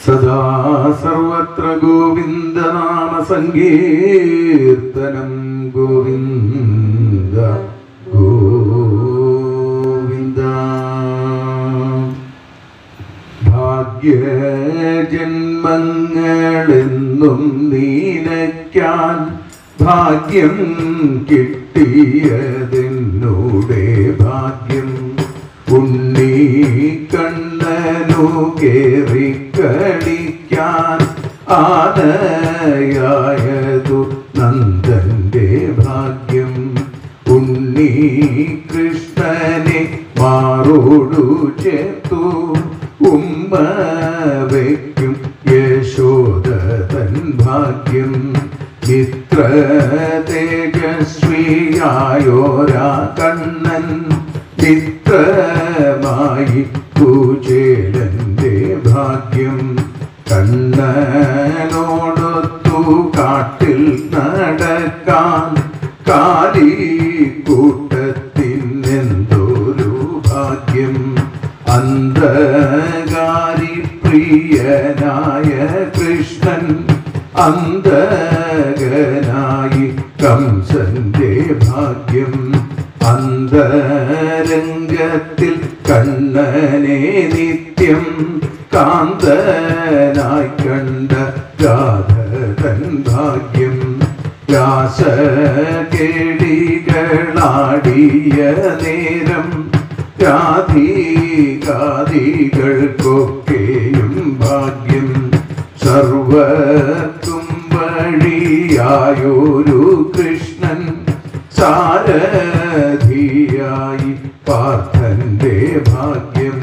സദാ സർവത്ര ഗോവിന്ദനാമ സങ്കീർത്തനം ഗോവിന്ദ ഗോവിന്ദ ഭാഗ്യജന്മങ്ങളെന്നും നീനയ്ക്കാൻ ഭാഗ്യം കിട്ടിയതെന്നൂടെ ഭാഗ്യം ഉണ്ണി കണ്ണനു കേറി കളിക്കാൻ ആനയായതു നന്ദന്റെ ഭാഗ്യം ഉണ്ണി കൃഷ്ണനെ മാറോടു ചേർത്തു ഉമ്മ വയ്ക്കും യശോദതൻ ഭാഗ്യം മിത്ര തേജസ്വിയായോരാ കണ്ണൻ മിത്രമായി പൂജേലന്റെ ഭാഗ്യം കണ്ണനോടൊത്തു കാട്ടിൽ നടക്കാൻ കാലി കൂട്ടത്തിനെന്തൊരു ഭാഗ്യം അന്ധകാരി പ്രിയനായ കൃഷ്ണൻ അന്ധകനായി കംസന്റെ ഭാഗ്യം അന്തരംഗത്തിൽ കണ്ണനെ നിത്യം കാന്തനായി കണ്ട രാധതൻ ഭാഗ്യം രാസകേളികളാടിയ നേരം രാധികാദികൾക്കൊക്കെയും ഭാഗ്യം സർവത്തും വഴിയായൊരു കൃഷ്ണൻ സാരഥിയായി പാർത്ഥന്റെ ഭാഗ്യം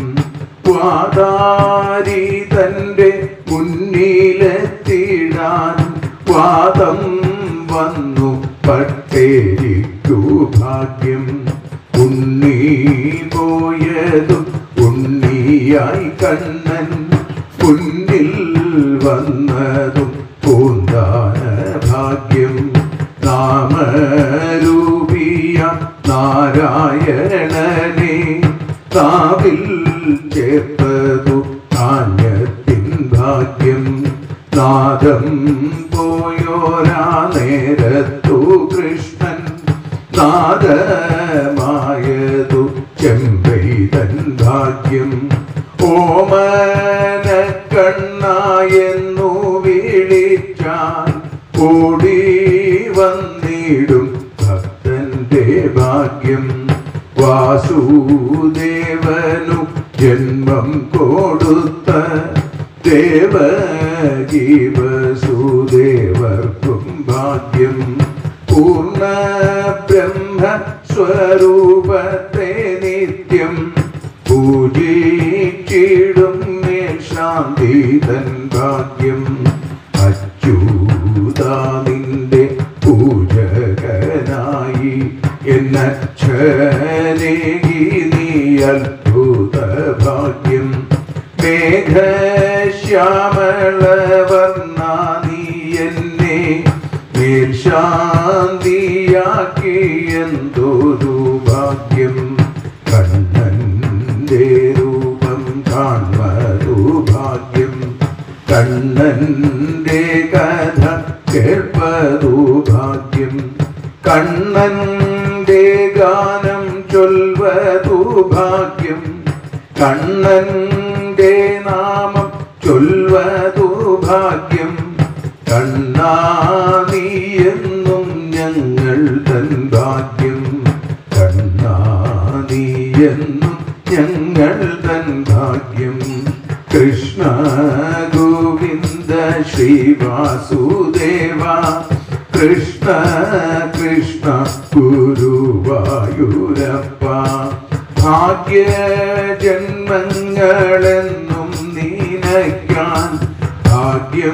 വാതാരി തന്റെ മുന്നിലെത്തിടാൻ വാദം വന്നു പട്ടേരിക്കു ഭാഗ്യം ഉണ്ണി പോയതു ഉണ്ണിയായി കണ്ണൻ മുന്നിൽ വന്നതും പൂന്താന ഭാഗ്യം നാമരൂപിയ നാരായണനെ താവിൽ ചേർത്തതു കാഞ്ഞത്തിൻ ഭാഗ്യം നാദം പോയോരാ നേരത്തു കൃഷ്ണൻ നാദമായതു ചെമ്പൈതൻ ഭാഗ്യം ഓമന കണ്ണായെന്നു വിളിച്ചാൽ ഓടി വന്നിടും ഭക്തന്റെ ഭാഗ്യം വാസുദേവനു ജന്മം കൊടുത്ത ദേവഗീവസുദേവർക്കും ഭാഗ്യം പൂർണ്ണ ബ്രഹ്മ സ്വരൂപത്തെ നിത്യം പൂജിച്ചിടും മേൽ ശാന്തി തൻ ഭാഗ്യം അച്യുതാനിന്റെ പൂജകനായി എന്നച്ഛനേകി നീ അത്ഭുത ഭാഗ്യം മേഘശ്യാമളവർണ്ണ നീ എന്നെ മേൽശാന്തിയാക്കി എന്തൊരു ഭാഗ്യം കണ്ണന്റെ രൂപം കാൺമതു ഭാഗ്യം കണ്ണന്റെ കഥ കേൾപ്പതു ഭാഗ്യം കണ്ണന്റെ ഗാനം ചൊൽവതു ഭാഗ്യം കണ്ണന്റെ നാമം ചൊൽവതു ഭാഗ്യം കണ്ണാ നീ എന്നും ഞങ്ങൾ തൻ ഭാഗ്യം കണ്ണാ നീ എന്നും ഞങ്ങൾ തൻ ഭാഗ്യം കൃഷ്ണ ഗോവിന്ദ ശ്രീ വാസുദേവ കൃഷ്ണ കൃഷ്ണ ഗുരുവായൂരപ്പ ഭാഗ്യ ജന്മങ്ങളെന്നും നീനയ്ക്കാൻ ഭാഗ്യം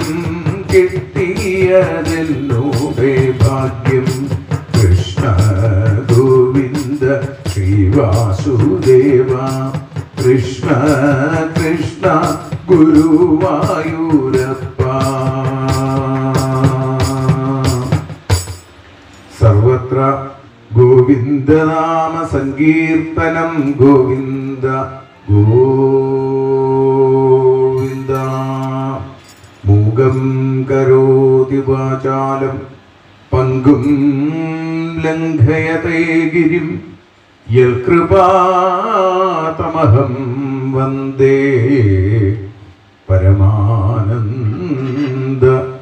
കിട്ടിയതെന്നോടെ ഭാഗ്യം കൃഷ്ണ ഗോവിന്ദ ശ്രീവാസുദേവ കൃഷ്ണ കൃഷ്ണ ഗുരുവായൂരപ്പ സർവത്ര ഗോവിന്ദനാമ സങ്കീർത്തനം ഗോവിന്ദ ഗോവിന്ദ മൂകം കരോതി വാചാലം പങ്കും ലംഘയതേ ഗിരിം യൽകൃപാതമഹം വന്ദേ പരമാനന്ദ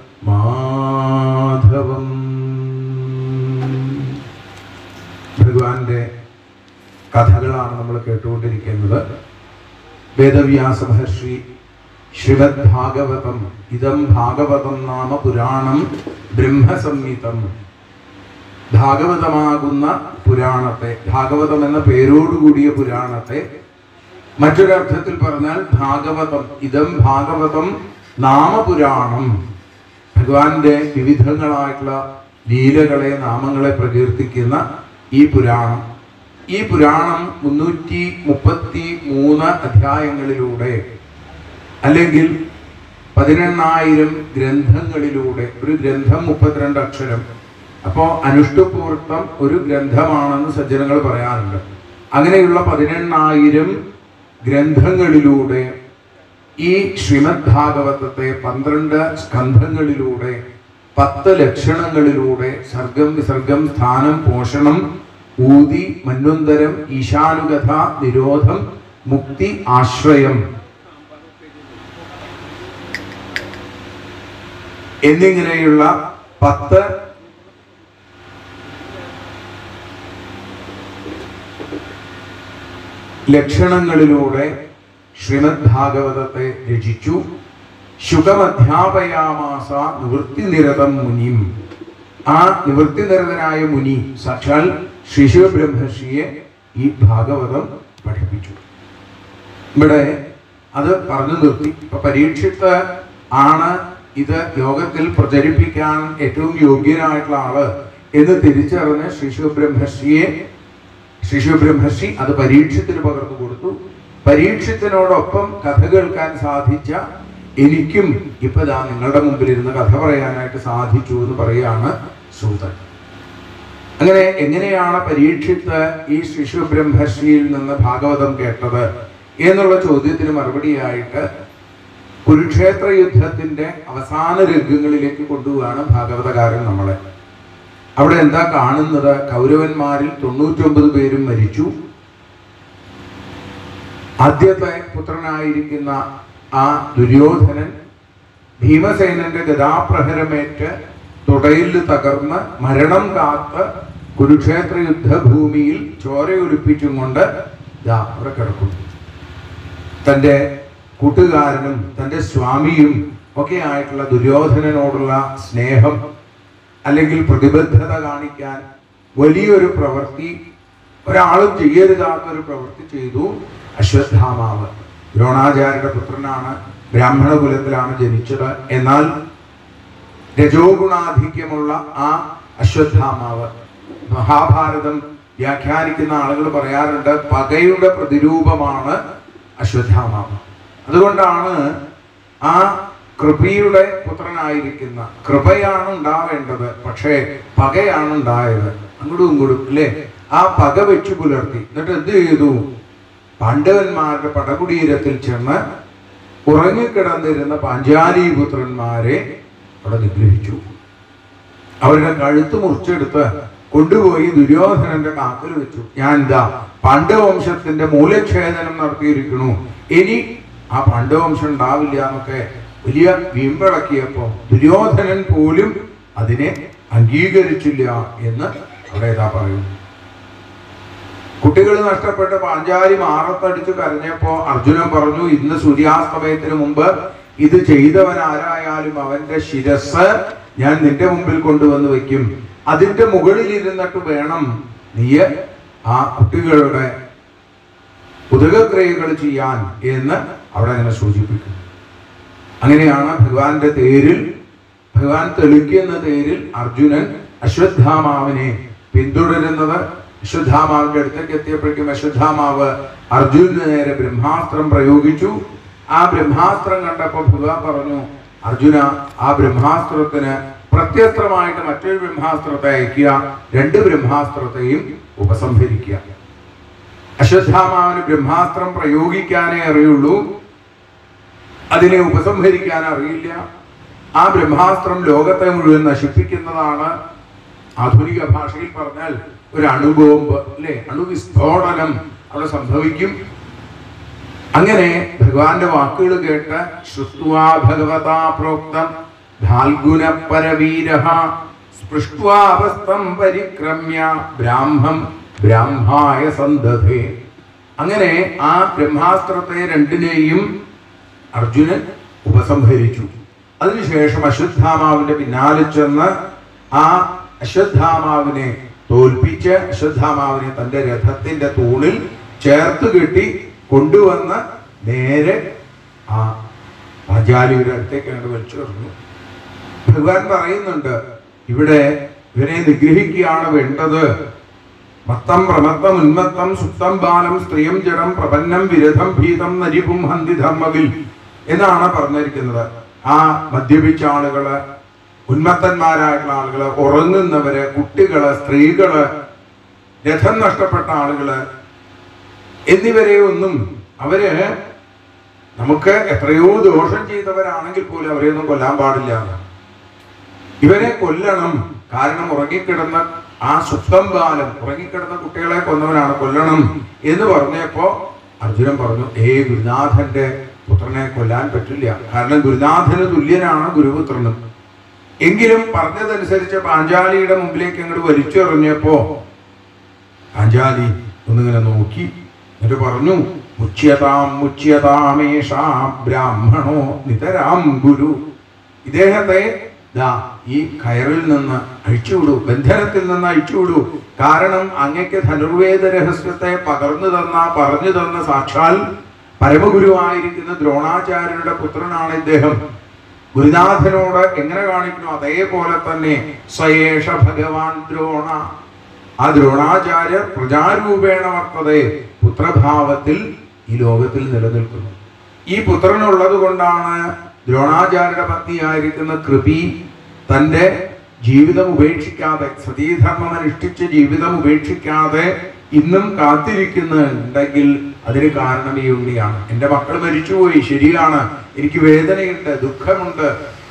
മാധവം ഭഗവാന്റെ കഥകളാണ് നമ്മൾ കേട്ടുകൊണ്ടിരിക്കുന്നത് വേദവ്യാസ മഹർഷി ശ്രീമദ് ഭാഗവതം ഇതം ഭാഗവതം നാമ പുരാണം ബ്രഹ്മസംഹിതം ഭാഗവതമാകുന്ന പുരാണത്തെ ഭാഗവതം എന്ന പേരോടുകൂടിയ പുരാണത്തെ മറ്റൊരർത്ഥത്തിൽ പറഞ്ഞാൽ ഭാഗവതം ഇതം ഭാഗവതം നാമപുരാണം ഭഗവാന്റെ വിവിധങ്ങളായിട്ടുള്ള ലീലകളെ നാമങ്ങളെ പ്രകീർത്തിക്കുന്ന ഈ പുരാണം ഈ പുരാണം മുന്നൂറ്റി മുപ്പത്തി മൂന്ന് അധ്യായങ്ങളിലൂടെ അല്ലെങ്കിൽ പതിനെണ്ണായിരം ഗ്രന്ഥങ്ങളിലൂടെ ഒരു ഗ്രന്ഥം മുപ്പത്തിരണ്ട് അക്ഷരം അപ്പോൾ അനുഷ്ടുപൂർത്തം ഒരു ഗ്രന്ഥമാണെന്ന് സജ്ജനങ്ങൾ പറയാറുണ്ട് അങ്ങനെയുള്ള പതിനെണ്ണായിരം ഗ്രന്ഥങ്ങളിലൂടെ ഈ ശ്രീമദ് ഭാഗവതത്തെ പന്ത്രണ്ട് സ്കന്ധങ്ങളിലൂടെ പത്ത് ലക്ഷണങ്ങളിലൂടെ സർഗം വിസർഗം സ്ഥാനം പോഷണം ഊതി മന്വന്തരം ഈശാനുഗത നിരോധം മുക്തി ആശ്രയം എന്നിങ്ങനെയുള്ള പത്ത് ലക്ഷണങ്ങളിലൂടെ ശ്രീമദ് ഭാഗവതത്തെ രചിച്ചു ശുഗമധ്യാപയാമാസ നിവൃത്തിനിരതം മുനിം ആ നിവൃത്തിനിരതനായ മുനി സാക്ഷാൽ ശിശു ബ്രഹ്മർഷിയെ ഈ ഭാഗവതം പഠിപ്പിച്ചു ഇവിടെ അത് പറഞ്ഞു നിർത്തി ഇപ്പൊ പരീക്ഷിത്ത് ആണ് ഇത് ലോകത്തിൽ പ്രചരിപ്പിക്കാൻ ഏറ്റവും യോഗ്യനായിട്ടുള്ള ആള് എന്ന് തിരിച്ചറിഞ്ഞ് ശിശു ബ്രഹ്മർഷിയെ ശിശു ബ്രഹ്മർഷി അത് പരീക്ഷത്തിന് പകർന്നു കൊടുത്തു പരീക്ഷത്തിനോടൊപ്പം കഥ കേൾക്കാൻ സാധിച്ച എനിക്കും ഇപ്പൊ ദാ നിങ്ങളുടെ മുമ്പിൽ ഇരുന്ന് കഥ പറയാനായിട്ട് സാധിച്ചു എന്ന് പറയാണ് സൂതൻ അങ്ങനെ എങ്ങനെയാണ് പരീക്ഷിത്ത് ഈ ശിശു ബ്രഹ്മർഷിയിൽ നിന്ന് ഭാഗവതം കേട്ടത് എന്നുള്ള ചോദ്യത്തിന് മറുപടിയായിട്ട് കുരുക്ഷേത്ര യുദ്ധത്തിന്റെ അവസാന രംഗങ്ങളിലേക്ക് കൊണ്ടുപോവാണ് ഭാഗവതകാരൻ നമ്മളെ അവിടെ എന്താ കാണുന്നത് കൗരവന്മാരിൽ തൊണ്ണൂറ്റൊമ്പത് പേരും മരിച്ചു ആദ്യത്തെ പുത്രനായിരിക്കുന്ന ആ ദുര്യോധനൻ ഭീമസേനന്റെ ഗതാപ്രഹരമേറ്റ് തുടയിൽ തകർന്ന് മരണം കാത്ത് കുരുക്ഷേത്ര യുദ്ധഭൂമിയിൽ ചോരയൊലിപ്പിച്ചും കൊണ്ട് ദാ അവിടെ കിടക്കുന്നു തൻ്റെ കൂട്ടുകാരനും തൻ്റെ സ്വാമിയും ഒക്കെ ആയിട്ടുള്ള ദുര്യോധനനോടുള്ള സ്നേഹം അല്ലെങ്കിൽ പ്രതിബദ്ധത കാണിക്കാൻ വലിയൊരു പ്രവൃത്തി ഒരാളും ചെയ്യരുതാത്ത ഒരു പ്രവൃത്തി ചെയ്തു അശ്വത്ഥാമാവ് ദ്രോണാചാര്യരുടെ പുത്രനാണ് ബ്രാഹ്മണ കുലത്തിലാണ് ജനിച്ചത് എന്നാൽ രജോഗുണാധിക്യമുള്ള ആ അശ്വത്ഥാമാവ് മഹാഭാരതം വ്യാഖ്യാനിക്കുന്ന ആളുകൾ പറയാറുണ്ട് പകയുടെ പ്രതിരൂപമാണ് അശ്വത്ഥാമാവ് അതുകൊണ്ടാണ് ആ കൃപയുടെ പുത്രനായിരിക്കുന്ന കൃപയാണ് ഉണ്ടാവേണ്ടത് പക്ഷേ പകയാണ് ഉണ്ടായത് അങ്ങോട്ടും ഇങ്ങോട്ടും അല്ലേ ആ പക വെച്ചു പുലർത്തി എന്നിട്ട് എന്ത് ചെയ്തു പാണ്ഡവന്മാരുടെ പടകുടീരത്തിൽ ചെന്ന് ഉറങ്ങിക്കിടന്നിരുന്ന പാഞ്ചാലി പുത്രന്മാരെ അവിടെ നിഗ്രഹിച്ചു അവരുടെ കഴുത്ത് മുറിച്ചെടുത്ത് കൊണ്ടുപോയി ദുര്യോധനന്റെ കാക്കിൽ വെച്ചു ഞാൻ എന്താ പാണ്ഡവംശത്തിന്റെ മൂലച്ഛേദനം നടത്തിയിരിക്കണു ഇനി ആ പാണ്ഡവംശം ഉണ്ടാവില്ല എന്നൊക്കെ വലിയ വീമ്പിളക്കിയപ്പോ ദുര്യോധനൻ പോലും അതിനെ അംഗീകരിച്ചില്ല എന്ന് അവിടെ ഏതാ പറയുന്നു കുട്ടികൾ നഷ്ടപ്പെട്ട് പാഞ്ചാലി മാറത്തടിച്ച് കരഞ്ഞപ്പോ അർജുനൻ പറഞ്ഞു ഇന്ന് സൂര്യാസ്തമയത്തിന് മുമ്പ് ഇത് ചെയ്തവൻ ആരായാലും അവന്റെ ശിരസ് ഞാൻ നിന്റെ മുമ്പിൽ കൊണ്ടുവന്ന് വെക്കും അതിന്റെ മുകളിൽ ഇരുന്നിട്ട് വേണം നീ ആ കുട്ടികളുടെ ഉദകക്രിയകൾ ചെയ്യാൻ എന്ന് അവിടെ അങ്ങനെ സൂചിപ്പിക്കുന്നു അങ്ങനെയാണ് ഭഗവാന്റെ തേരിൽ ഭഗവാൻ തെളിക്കുന്ന തേരിൽ അർജുനൻ അശ്വത്ഥാമാവിനെ പിന്തുടരുന്നത് അശ്വത്ഥാമാവിന്റെ അടുത്തേക്ക് എത്തിയപ്പോഴേക്കും അശ്വത്ഥാമാവ് അർജുനന് നേരെ ബ്രഹ്മാസ്ത്രം പ്രയോഗിച്ചു ആ ബ്രഹ്മാസ്ത്രം കണ്ടപ്പോൾ ഭഗവാൻ പറഞ്ഞു അർജുന ആ ബ്രഹ്മാസ്ത്രത്തിന് പ്രത്യസ്ത്രമായിട്ട് മറ്റൊരു ബ്രഹ്മാസ്ത്രത്തെ അയക്കുക രണ്ട് ബ്രഹ്മാസ്ത്രത്തെയും ഉപസംഹരിക്കുക അശ്വത്ഥാമാവിന് ബ്രഹ്മാസ്ത്രം പ്രയോഗിക്കാനേ അറിയുള്ളൂ അതിനെ ഉപസംഹരിക്കാൻ അറിയില്ല ആ ബ്രഹ്മാസ്ത്രം ലോകത്തെ മുഴുവൻ നശിപ്പിക്കുന്നതാണ് ആധുനിക ഭാഷയിൽ പറഞ്ഞാൽ ഒരു അണുബോംബ് അല്ലെ അണുവിസ്ഫോടനം അവിടെ സംഭവിക്കും അങ്ങനെ ഭഗവാന്റെ വാക്കുകൾ കേട്ട് ശ്രുത്വാ ഭഗവതാ പ്രോക്തം ധാൽഗുന പരവീര സ്പൃഷ്ട്വാവസ്ഥം പരിക്രമ്യ ബ്രാഹ്മം ബ്രാഹ്മായ സന്തതേ അങ്ങനെ ആ ബ്രഹ്മാസ്ത്രത്തെ രണ്ടിനെയും അർജുനൻ ഉപസംഹരിച്ചു അതിനുശേഷം അശ്വത്ഥാമാവിന്റെ പിന്നാലെ ചെന്ന് ആ അശ്വത്ഥാമാവിനെ തോൽപ്പിച്ച് അശ്വത്ഥാമാവിനെ തന്റെ രഥത്തിന്റെ തൂണിൽ ചേർത്ത് കെട്ടി കൊണ്ടുവന്ന് നേരെ ആ പാഞ്ചാലിയുടെ അടുത്തേക്ക് അങ്ങോട്ട് വലിച്ചു എറിഞ്ഞു ഭഗവാൻ പറയുന്നുണ്ട് ഇവിടെ ഇവനെ നിഗ്രഹിക്കുകയാണ് വേണ്ടത് മത്തം പ്രമത്തം ഉന്മത്തം സുപ്തം ബാലം സ്ത്രീയം ജഡം പ്രപന്നം വിരഥം ഭീതം നരിപും ഹന്തി ധർമ്മവിൽ എന്നാണ് പറഞ്ഞിരിക്കുന്നത് ആ മദ്യപിച്ച ആളുകള് ഉന്മത്തന്മാരായിട്ടുള്ള ആളുകള് ഉറങ്ങുന്നവര് കുട്ടികള് സ്ത്രീകള് രഥം നഷ്ടപ്പെട്ട ആളുകള് എന്നിവരെ ഒന്നും അവര് നമുക്ക് എത്രയോ ദോഷം ചെയ്തവരാണെങ്കിൽ പോലും അവരെയൊന്നും കൊല്ലാൻ പാടില്ല എന്നാണ്. ഇവരെ കൊല്ലണം കാരണം ഉറങ്ങിക്കിടന്ന ആ സുപ്തം ബാലം ഉറങ്ങിക്കിടന്ന കുട്ടികളെ കൊന്നവനാണ് കൊല്ലണം എന്ന് പറഞ്ഞപ്പോ അർജുനൻ പറഞ്ഞു ഏ ഗുരുനാഥന്റെ പുത്രനെ കൊല്ലാൻ പറ്റില്ല കാരണം ഗുരുനാഥന് തുല്യനാണ് ഗുരുപുത്രനും എങ്കിലും പറഞ്ഞതനുസരിച്ച് പാഞ്ചാലിയുടെ മുമ്പിലേക്ക് അങ്ങോട്ട് വലിച്ചെറിഞ്ഞപ്പോ പാഞ്ചാലി ഒന്നിങ്ങനെ നോക്കി എന്നിട്ട് പറഞ്ഞു മുച്യതാം മുച്യതാമേഷാ ബ്രാഹ്മണോ നിതരാം ഗുരു ഇദ്ദേഹത്തെ ദാ ഈ കയറിൽ നിന്ന് അഴിച്ചുവിടൂ ബന്ധനത്തിൽ നിന്ന് അഴിച്ചുവിടൂ കാരണം അങ്ങക്ക് ധനുർവേദ രഹസ്യത്തെ പകർന്നു തന്ന പറഞ്ഞു തന്ന സാക്ഷാൽ പരമഗുരുവായിരിക്കുന്ന ദ്രോണാചാര്യരുടെ പുത്രനാണ് ഇദ്ദേഹം ഗുരുനാഥനോട് എങ്ങനെ കാണിക്കുന്നു അതേപോലെ തന്നെ സ്വയേഷ ഭഗവാൻ ദ്രോണ ആ ദ്രോണാചാര്യർ പ്രജാരൂപേണ വർത്തതേ പുത്രഭാവത്തിൽ ഈ ലോകത്തിൽ നിലനിൽക്കുന്നു ഈ പുത്രനുള്ളത് കൊണ്ടാണ് ദ്രോണാചാര്യരുടെ പത്നിയായിരിക്കുന്ന കൃപി തന്റെ ജീവിതം ഉപേക്ഷിക്കാതെ സതീധർമ്മം അനുഷ്ഠിച്ച ജീവിതം ഉപേക്ഷിക്കാതെ ഇന്നും കാത്തിരിക്കുന്നുണ്ടെങ്കിൽ അതിന് കാരണം ഈ ഉണ്ണിയാണ് എൻ്റെ മക്കൾ മരിച്ചുപോയി ശരിയാണ് എനിക്ക് വേദനയുണ്ട് ദുഃഖമുണ്ട്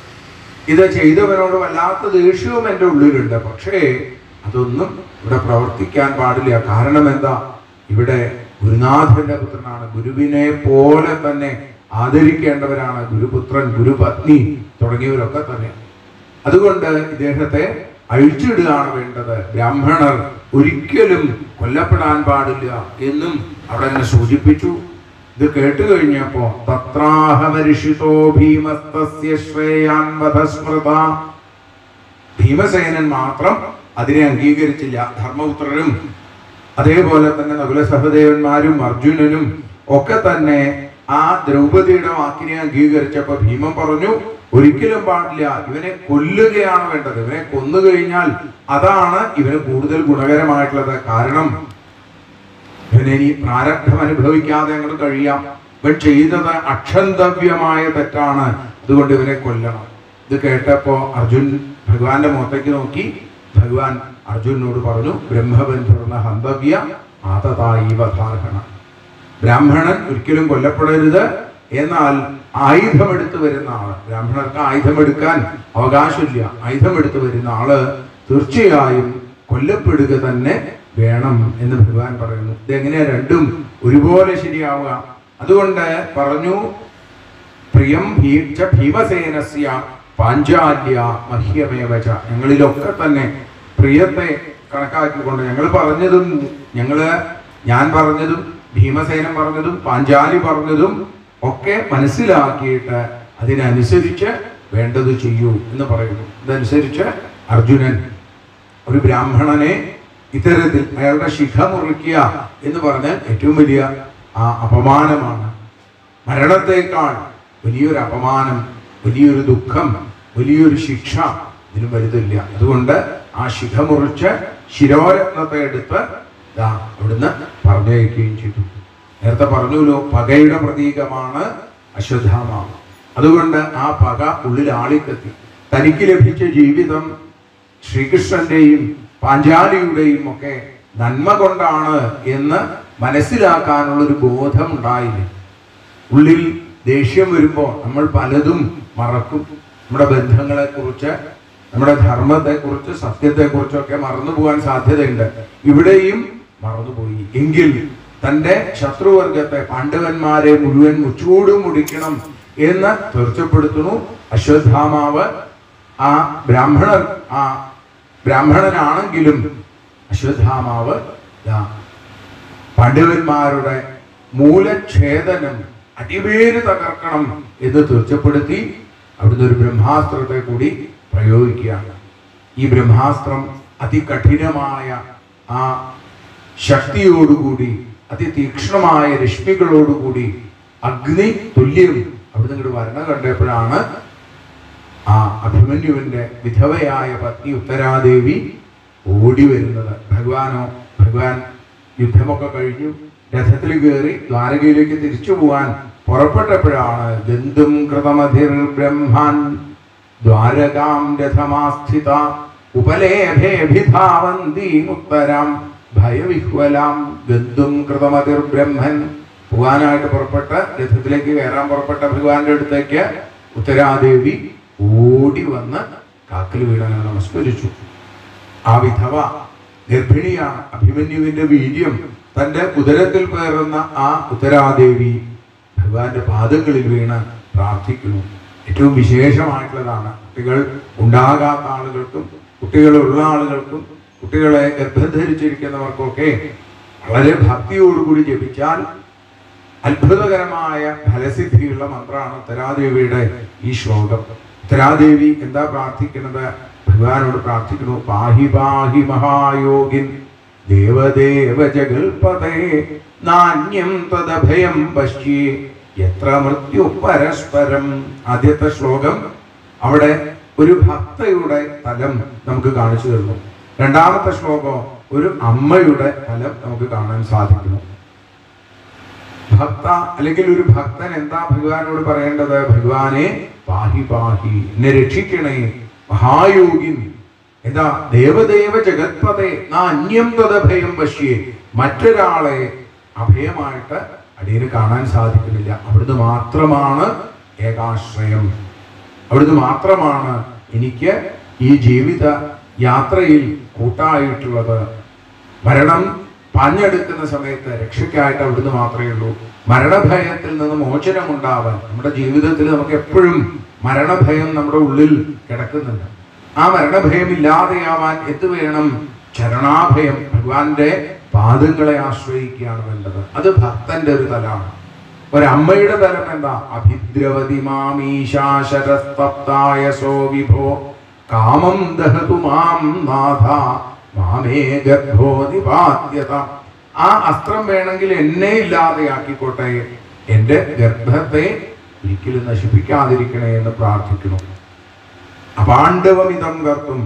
ഇത് ചെയ്തവനോട് വല്ലാത്ത ദേഷ്യവും എൻ്റെ ഉള്ളിലുണ്ട് പക്ഷേ അതൊന്നും ഇവിടെ പ്രവർത്തിക്കാൻ പാടില്ല കാരണം എന്താ ഇവിടെ ഗുരുനാഥന്റെ പുത്രനാണ് ഗുരുവിനെ പോലെ തന്നെ ആദരിക്കേണ്ടവരാണ് ഗുരുപുത്രൻ ഗുരുപത്നി തുടങ്ങിയവരൊക്കെ തന്നെ അതുകൊണ്ട് ഇദ്ദേഹത്തെ അഴിച്ചിടുകയാണ് വേണ്ടത് ബ്രാഹ്മണർ ഒരിക്കലും കൊല്ലപ്പെടാൻ പാടില്ല എന്നും അവിടെ തന്നെ സൂചിപ്പിച്ചു ഇത് കേട്ട് കഴിഞ്ഞപ്പോ തത്രാഹമരിഷിതോ ഭീമസ്തസ്യ ശ്രേയാൻ വധസ്മൃത ഭീമസേനൻ മാത്രം അതിനെ അംഗീകരിച്ചില്ല ധർമ്മപുത്രരും അതേപോലെ തന്നെ നകുല സഹദേവന്മാരും അർജുനനും ഒക്കെ തന്നെ ആ ദ്രൗപദിയുടെ വാക്കിനെ അംഗീകരിച്ചപ്പോ ഭീമൻ പറഞ്ഞു ഒരിക്കലും പാടില്ല ഇവനെ കൊല്ലുകയാണ് വേണ്ടത് ഇവനെ കൊന്നു കഴിഞ്ഞാൽ അതാണ് ഇവന് കൂടുതൽ ഗുണകരമായിട്ടുള്ളത് കാരണം ഇവന് ഇനി പ്രാരബ്ധം അനുഭവിക്കാതെ അങ്ങോട്ട് കഴിയാം ഇവൻ ചെയ്തത് അക്ഷന്തവ്യമായ തെറ്റാണ് അതുകൊണ്ട് ഇവനെ കൊല്ലണം ഇത് കേട്ടപ്പോ അർജുൻ ഭഗവാന്റെ മുഖത്തേക്ക് നോക്കി ഭഗവാൻ അർജുനോട് പറഞ്ഞു ബ്രഹ്മബന്ധുർന്ന ഹന്തവ്യ ആതതായി വധാർഹണ ബ്രാഹ്മണൻ ഒരിക്കലും കൊല്ലപ്പെടരുത് എന്നാൽ ആയുധമെടുത്ത് വരുന്ന ആള് ബ്രാഹ്മണർക്ക് ആയുധമെടുക്കാൻ അവകാശമില്ല ആയുധമെടുത്ത് വരുന്ന ആള് തീർച്ചയായും കൊല്ലപ്പെടുക തന്നെ വേണം എന്ന് ഭഗവാൻ പറയുന്നു ഇതെങ്ങനെയാ രണ്ടും ഒരുപോലെ ശരിയാവുക അതുകൊണ്ട് പറഞ്ഞു പ്രിയം ഭീക്ഷ ഭീമസേനസ്യ പാഞ്ചാല്യ മഹ്യമേവച ഞങ്ങളിലൊക്കെ തന്നെ പ്രിയത്തെ കണക്കാക്കിക്കൊണ്ട് ഞങ്ങൾ പറഞ്ഞതും ഞങ്ങള് ഞാൻ പറഞ്ഞതും ഭീമസേനൻ പറഞ്ഞതും പാഞ്ചാലി പറഞ്ഞതും ഒക്കെ മനസ്സിലാക്കിയിട്ട് അതിനനുസരിച്ച് വേണ്ടത് ചെയ്യൂ എന്ന് പറയുന്നു ഇതനുസരിച്ച് അർജുനൻ ഒരു ബ്രാഹ്മണനെ ഇത്തരത്തിൽ അയാളുടെ ശിഖ മുറിക്കുക എന്ന് പറഞ്ഞാൽ ഏറ്റവും വലിയ ആ അപമാനമാണ് മരണത്തേക്കാൾ വലിയൊരു അപമാനം വലിയൊരു ദുഃഖം വലിയൊരു ശിക്ഷ ഇതിന് വലുതില്ല അതുകൊണ്ട് ആ ശിഖ മുറിച്ച് ശിരോരത്നത്തെ എടുത്ത് ദാ അവിടുന്ന് പറഞ്ഞയക്കുകയും ചെയ്തു നേരത്തെ പറഞ്ഞല്ലോ പകയുടെ പ്രതീകമാണ് അശ്വത്ഥാമാവ് അതുകൊണ്ട് ആ പക ഉള്ളിൽ ആളിക്കെത്തി തനിക്ക് ലഭിച്ച ജീവിതം ശ്രീകൃഷ്ണന്റെയും പാഞ്ചാലിയുടെയും ഒക്കെ നന്മ കൊണ്ടാണ് എന്ന് മനസ്സിലാക്കാനുള്ള ഒരു ബോധം ഉണ്ടായില്ല ഉള്ളിൽ ദേഷ്യം വരുമ്പോൾ നമ്മൾ പലതും മറക്കും നമ്മുടെ ബന്ധങ്ങളെ കുറിച്ച് നമ്മുടെ ധർമ്മത്തെ കുറിച്ച് സത്യത്തെ കുറിച്ചൊക്കെ മറന്നു പോകാൻ സാധ്യതയുണ്ട് ഇവിടെയും മറന്നുപോയി എങ്കിൽ തന്റെ ശത്രുവർഗത്തെ പാണ്ഡവന്മാരെ മുഴുവൻ മുച്ചൂടും മുടിക്കണം എന്ന് തീർച്ചപ്പെടുത്തുന്നു അശ്വത്ഥാമാവ് ആ ബ്രാഹ്മണൻ ആ ബ്രാഹ്മണനാണെങ്കിലും അശ്വത്ഥാമാവ് ദാ പാണ്ഡവന്മാരുടെ മൂലഛേദനം അടിവേര് തകർക്കണം എന്ന് തീർച്ചപ്പെടുത്തി അവിടുന്ന് ഒരു ബ്രഹ്മാസ്ത്രത്തെ കൂടി പ്രയോഗിക്കുകയാണ് ഈ ബ്രഹ്മാസ്ത്രം അതികഠിനമായ ആ ശക്തിയോടുകൂടി അതിതീക്ഷ്ണമായ രശ്മികളോടുകൂടി അഗ്നി തുല്യം അവിടുന്ന് ഇങ്ങോട്ട് വരണ കണ്ടപ്പോഴാണ് ആ അഭിമന്യുവിന്റെ വിധവയായ പത്നി ഉത്തരാദേവി ഓടി വരുന്നത് ഭഗവാനോ ഭഗവാൻ യുദ്ധമൊക്കെ കഴിഞ്ഞു രഥത്തിൽ കയറി ദ്വാരകയിലേക്ക് തിരിച്ചു പോവാൻ പുറപ്പെട്ടപ്പോഴാണ് ഗന്ധും കൃതമധിർ ബ്രഹ്മാൻ ദ്വാരകാം രഥമാസ്ഥിത ഉപലേഭേഭിധാവന്തീമുത്തരാം ഭയവിഹ്വലാം ഗന്ധും കൃതമതിർ ബ്രഹ്മൻ പോകാനായിട്ട് പുറപ്പെട്ട രഥത്തിലേക്ക് കയറാൻ പുറപ്പെട്ട ഭഗവാന്റെ അടുത്തേക്ക് ഉത്തരാദേവി ഓടി വന്ന് കാക്കൽ വീണങ്ങനെ നമസ്കരിച്ചു ആ വിധവ ഗർഭിണിയാണ് അഭിമന്യുവിന്റെ വീര്യം തന്റെ ഉദരത്തിൽ പേറുന്ന ആ ഉത്തരാദേവി ഭഗവാന്റെ പാദങ്ങളിൽ വീണ് പ്രാർത്ഥിക്കുന്നു ഏറ്റവും വിശേഷമായിട്ടുള്ളതാണ് കുട്ടികൾ ഉണ്ടാകാത്ത ആളുകൾക്കും കുട്ടികളുള്ള ആളുകൾക്കും കുട്ടികളെ ഗർഭം ധരിച്ചിരിക്കുന്നവർക്കൊക്കെ വളരെ ഭക്തിയോടുകൂടി ജപിച്ചാൽ അത്ഭുതകരമായ ഫലസിദ്ധിയുള്ള മന്ത്രമാണ് ഉത്തരാദേവിയുടെ ഈ ശ്ലോകം ഉത്തരാദേവി എന്താ പ്രാർത്ഥിക്കുന്നത് ഭഗവാനോട് പ്രാർത്ഥിക്കുന്നു പാഹി പാഹി മഹായോഗിൻ ദേവദേവ ജഗൽപതേ നാണ്യം തദഭയം പശ്യേ എത്ര മൃത്യു പരസ്പരം ആദ്യത്തെ ശ്ലോകം അവിടെ ഒരു ഭക്തയുടെ തലം നമുക്ക് കാണിച്ചു തരുന്നു രണ്ടാമത്തെ ശ്ലോകം ഒരു അമ്മയുടെ തലം നമുക്ക് കാണാൻ സാധിക്കുന്നു ഭക്ത അല്ലെങ്കിൽ ഒരു ഭക്തൻ എന്താ ഭഗവാനോട് പറയേണ്ടത് ഭഗവാനെ പാഹി പാഹി എന്നെ രക്ഷിക്കണേ മഹായോഗിൻ എന്താ ദേവദേവ ജഗത്പതേ നാ അന്യം തദഭയം പശ്യേ മറ്റൊരാളെ അഭയമായിട്ട് അടിയന് കാണാൻ സാധിക്കുന്നില്ല അവിടുന്ന് മാത്രമാണ് ഏകാശ്രയം അവിടുന്ന് മാത്രമാണ് എനിക്ക് ഈ ജീവിത യാത്രയിൽ കൂട്ടായിട്ടുള്ളത് മരണം പാഞ്ഞെടുക്കുന്ന സമയത്ത് രക്ഷയ്ക്കായിട്ട് അവിടുന്ന് മാത്രമേ ഉള്ളൂ മരണഭയത്തിൽ നിന്ന് മോചനം ഉണ്ടാവാൻ നമ്മുടെ ജീവിതത്തിൽ നമുക്ക് എപ്പോഴും മരണഭയം നമ്മുടെ ഉള്ളിൽ കിടക്കുന്നുണ്ട് ആ മരണഭയം ഇല്ലാതെയാവാൻ എന്ത് വേണം ചരണാഭയം ഭഗവാന്റെ പാദങ്ങളെ ആശ്രയിക്കുകയാണ് വേണ്ടത് അത് ഭക്തന്റെ ഒരു തലമാണ് ഒരമ്മയുടെ തലം എന്താ അഭിദ്രവതി മാമീശാശരസ്തപ്തായ സോ വിഭോ കാമം ദഹതു മാം നാഥ മാമേ ഗർഭോ നിപാത്യത ആ അസ്ത്രം വേണമെങ്കിൽ എന്നെ ഇല്ലാതെയാക്കിക്കോട്ടെ എന്റെ ഗർഭത്തെ ഒരിക്കലും നശിപ്പിക്കാതിരിക്കണേ എന്ന് പ്രാർത്ഥിക്കുന്നു അപാണ്ഡവമിതം കർത്തും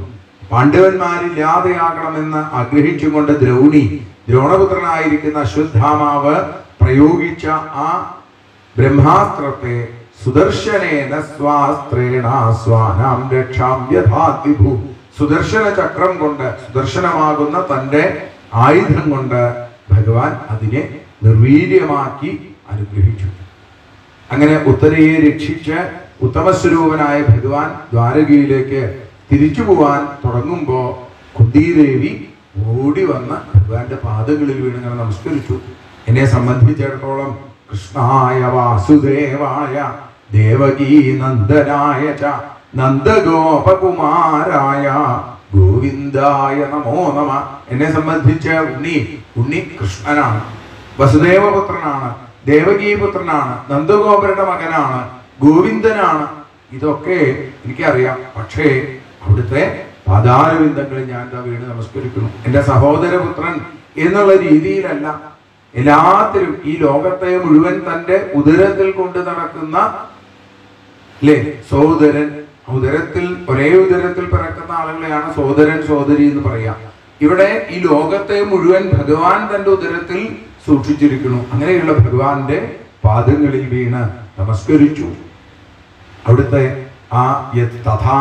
പാണ്ഡവന്മാരില്ലാതെയാകണമെന്ന് ആഗ്രഹിച്ചുകൊണ്ട് ദ്രൗണി ദ്രോണപുത്രനായിരിക്കുന്ന അശ്വത്ഥാമാവ് പ്രയോഗിച്ച ആ ബ്രഹ്മാസ്ത്രത്തെ സുദർശനേന സ്വാസ്ത്രേണ സ്വാനാം രക്ഷാം യഥാതിഭു സുദർശന ചക്രം കൊണ്ട് സുദർശനമാകുന്ന തന്റെ ആയുധം കൊണ്ട് ഭഗവാൻ അതിനെ നിർവീര്യമാക്കി അനുഗ്രഹിച്ചു അങ്ങനെ ഉത്തരയെ രക്ഷിച്ച് ഉത്തമസ്വരൂപനായ ഭഗവാൻ ദ്വാരകയിലേക്ക് തിരിച്ചു പോവാൻ തുടങ്ങുമ്പോ കുന്തിദേവി ഓടി വന്ന് ഭഗവാന്റെ പാദങ്ങളിൽ വീണിങ്ങനെ നമസ്കരിച്ചു എന്നെ സംബന്ധിച്ചിടത്തോളം കൃഷ്ണായ വാസുദേവായ ദേവകീ നന്ദനായ ച നന്ദഗോപകുമാരായ ഗോവിന്ദായ നമോ നമ എന്നെ സംബന്ധിച്ച് ഉണ്ണി ഉണ്ണി കൃഷ്ണനാണ് വസുദേവപുത്രനാണ് ദേവകീപുത്രനാണ് നന്ദഗോപരുടെ മകനാണ് ഗോവിന്ദനാണ് ഇതൊക്കെ എനിക്കറിയാം പക്ഷേ അവിടുത്തെ പാതാരവിന്ദങ്ങളിൽ ഞാൻ എന്താ വീണ് നമസ്കരിക്കുന്നു എൻ്റെ സഹോദരപുത്രൻ എന്നുള്ള രീതിയിലല്ല എല്ലാത്തിലും ഈ ലോകത്തെ മുഴുവൻ തന്റെ ഉദരത്തിൽ കൊണ്ട് നടക്കുന്ന അല്ലേ സോദരൻ ഉദരത്തിൽ ഒരേ ഉദരത്തിൽ പിറക്കുന്ന ആളുകളെയാണ് സോദരൻ സോദരി എന്ന് പറയാം ഇവിടെ ഈ ലോകത്തെ മുഴുവൻ ഭഗവാൻ തന്റെ ഉദരത്തിൽ സൂക്ഷിച്ചിരിക്കുന്നു അങ്ങനെയുള്ള ഭഗവാന്റെ പാദങ്ങളിൽ വീണ് നമസ്കരിച്ചു അവിടുത്തെ ആ യത് തഥാ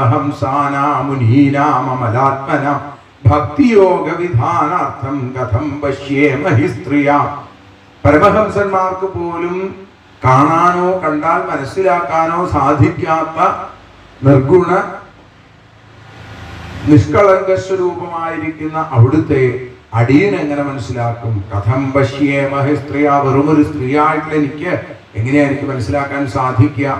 പരമഹംസാനാമുനീനാമലാത്മന ഭക്തിയോഗ വിധാനാർത്ഥം കഥം പശ്യേമ ഹി സ്ത്രീയ പരമഹംസന്മാർക്ക് പോലും കാണാനോ കണ്ടാൽ മനസ്സിലാക്കാനോ സാധിക്കാത്ത നിർഗുണ നിഷ്കളങ്ക സ്വരൂപമായിരിക്കുന്ന അവിടുത്തെ അടിയൻ എങ്ങനെ മനസ്സിലാക്കും കഥം പശ്യേമഹ സ്ത്രീയ വെറുമൊരു സ്ത്രീയായിട്ടുള്ള എനിക്ക് എങ്ങനെയാ എനിക്ക് മനസ്സിലാക്കാൻ സാധിക്കുക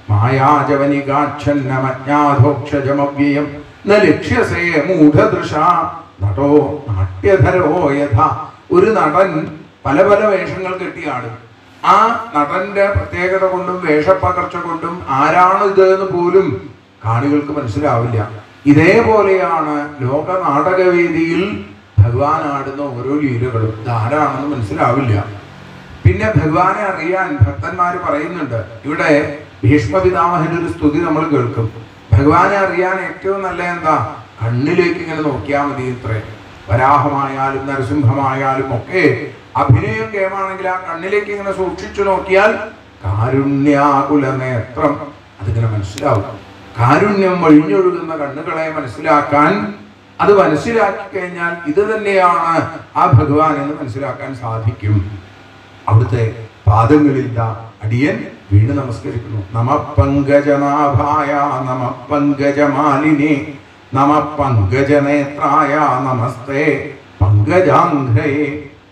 മായാജവനികാക്ഷന്നമജ്ഞാധോക്ഷജമവ്യയം ന ലക്ഷ്യസേ മൂഢദൃശ നടോ നാട്യധരോ യഥ ഒരു നടൻ പല പല വേഷങ്ങൾ കെട്ടിയാടും ആ നടന്റെ പ്രത്യേകത കൊണ്ടും വേഷപ്പകർച്ച കൊണ്ടും ആരാണ് ഇത് എന്ന് പോലും കാണികൾക്ക് മനസ്സിലാവില്ല ഇതേപോലെയാണ് ലോക നാടകവേദിയിൽ ഭഗവാൻ ആടുന്ന ഓരോ ലീലകളും ഇതാരാണെന്ന് മനസ്സിലാവില്ല പിന്നെ ഭഗവാനെ അറിയാൻ ഭക്തന്മാർ പറയുന്നുണ്ട് ഇവിടെ ഭീഷ്മപിതാമഹന്റെ ഒരു സ്തുതി നമ്മൾ കേൾക്കും ഭഗവാനെ അറിയാൻ ഏറ്റവും നല്ല എന്താ കണ്ണിലേക്ക് ഇങ്ങനെ നോക്കിയാൽ മതി ഇത്രേ വരാഹമായാലും നരസിംഹമായാലും ഒക്കെ അഭിനയം കേമാണെങ്കിൽ ആ കണ്ണിലേക്ക് ഇങ്ങനെ സൂക്ഷിച്ചു നോക്കിയാൽ കാരുണ്യാകുല നേത്രം അതിങ്ങനെ മനസ്സിലാവും കാരുണ്യം വഴിഞ്ഞൊഴുകുന്ന കണ്ണുകളെ മനസ്സിലാക്കാൻ അത് മനസ്സിലാക്കി കഴിഞ്ഞാൽ ഇത് തന്നെയാണ് ആ ഭഗവാൻ എന്ന് മനസ്സിലാക്കാൻ സാധിക്കും അവിടുത്തെ പാദങ്ങളില്ല അടിയൻ വീണ് നമസ്കരിക്കുന്നു നമ പങ്കജനാഭായ നമ പങ്കജമാലിനെ നമ പങ്കജനേത്രായ നമസ്തേ പങ്കജാംഘ്രയെ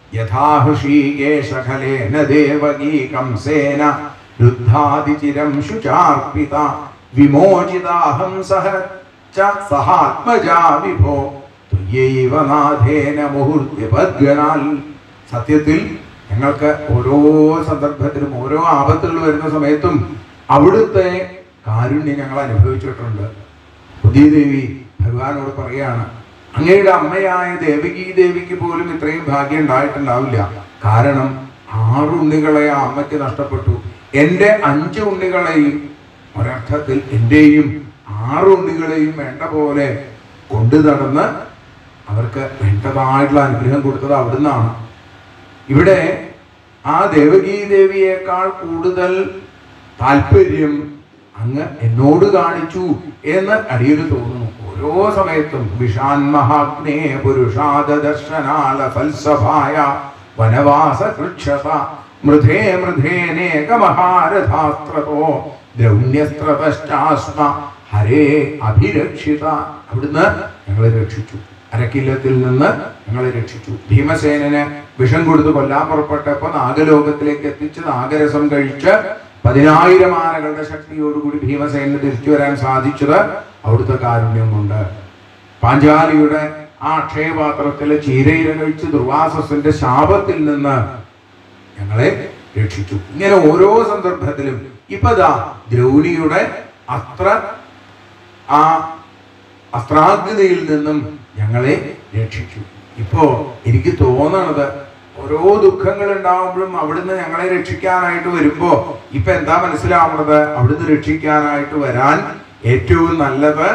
യഥാഹൃഷീകേശഖലേന ദേവകീ കംസേന രുദ്ധാതിചിരം ശുചാർപ്പിത വിമോചിതാഹം സഹ ച സഹാത്മജാ വിഭോ തുയ്യൈവ നാഥേന മുഹൂർത്തിപദ്ഗണാൽ സത്യത്തിൽ ഞങ്ങൾക്ക് ഓരോ സന്ദർഭത്തിലും ഓരോ ആപത്തുകൾ വരുന്ന സമയത്തും അവിടുത്തെ കാരുണ്യം ഞങ്ങൾ അനുഭവിച്ചിട്ടുണ്ട് പുതിയ ദേവി ഭഗവാനോട് പറയാണ് അങ്ങയുടെ അമ്മയായ ദേവകി ദേവിക്ക് പോലും ഇത്രയും ഭാഗ്യം ഉണ്ടായിട്ടുണ്ടാവില്ല കാരണം ആറ് ഉണ്ണികളെ ആ അമ്മയ്ക്ക് നഷ്ടപ്പെട്ടു എൻ്റെ അഞ്ച് ഉണ്ണികളെയും ഒരർത്ഥത്തിൽ എൻ്റെയും ആറ് ഉണ്ണികളെയും വേണ്ട പോലെ കൊണ്ടു നടന്ന് അവർക്ക് വേണ്ടതായിട്ടുള്ള അനുഗ്രഹം കൊടുത്തത് അവിടുന്നാണ് ഇവിടെ ആ ദേവകീ ദേവിയേക്കാൾ കൂടുതൽ താല്പര്യം അങ്ങ് എന്നോട് കാണിച്ചു എന്ന് അടിയിൽ തോന്നുന്നു ഓരോ സമയത്തും വിഷാൻ മഹാഗ്നേ പുരുഷാദ ദർശനാല ഫൽസഭായ വനവാസ കൃക്ഷത മൃധേ മൃധേനേക മഹാരഥാസ്ത്രതോ ദ്രൗണ്യസ്ത്രതശ്ചാസ്മ ഹരേ അഭിരക്ഷിത അവിടുന്ന് ഞങ്ങളെ രക്ഷിച്ചു അരക്കില്ലത്തിൽ നിന്ന് ഞങ്ങളെ രക്ഷിച്ചു ഭീമസേനന് വിഷം കൊടുത്ത് കൊല്ലാൻ പുറപ്പെട്ടപ്പോ നാഗലോകത്തിലേക്ക് എത്തിച്ച് നാഗരസം കഴിച്ച് പതിനായിരം ആനകളുടെ ശക്തിയോടുകൂടി ഭീമസേനന് തിരിച്ചു വരാൻ സാധിച്ചത് അവിടുത്തെ കാരുണ്യം കൊണ്ട് പാഞ്ചാലിയുടെ ആ അക്ഷയപാത്രത്തിലെ ചീരയില കഴിച്ച് ദുർവാസസിന്റെ ശാപത്തിൽ നിന്ന് ഞങ്ങളെ രക്ഷിച്ചു ഇങ്ങനെ ഓരോ സന്ദർഭത്തിലും ഇപ്പതാ ദ്രൗണിയുടെ അത്ര ആ അസ്ത്രാഗ്നിയിൽ നിന്നും ഞങ്ങളെ രക്ഷിച്ചു ഇപ്പോ എനിക്ക് തോന്നണത് ഓരോ ദുഃഖങ്ങൾ ഉണ്ടാവുമ്പോഴും അവിടുന്ന് ഞങ്ങളെ രക്ഷിക്കാനായിട്ട് വരുമ്പോ ഇപ്പൊ എന്താ മനസ്സിലാവുന്നത് അവിടുന്ന് രക്ഷിക്കാനായിട്ട് വരാൻ ഏറ്റവും നല്ലത്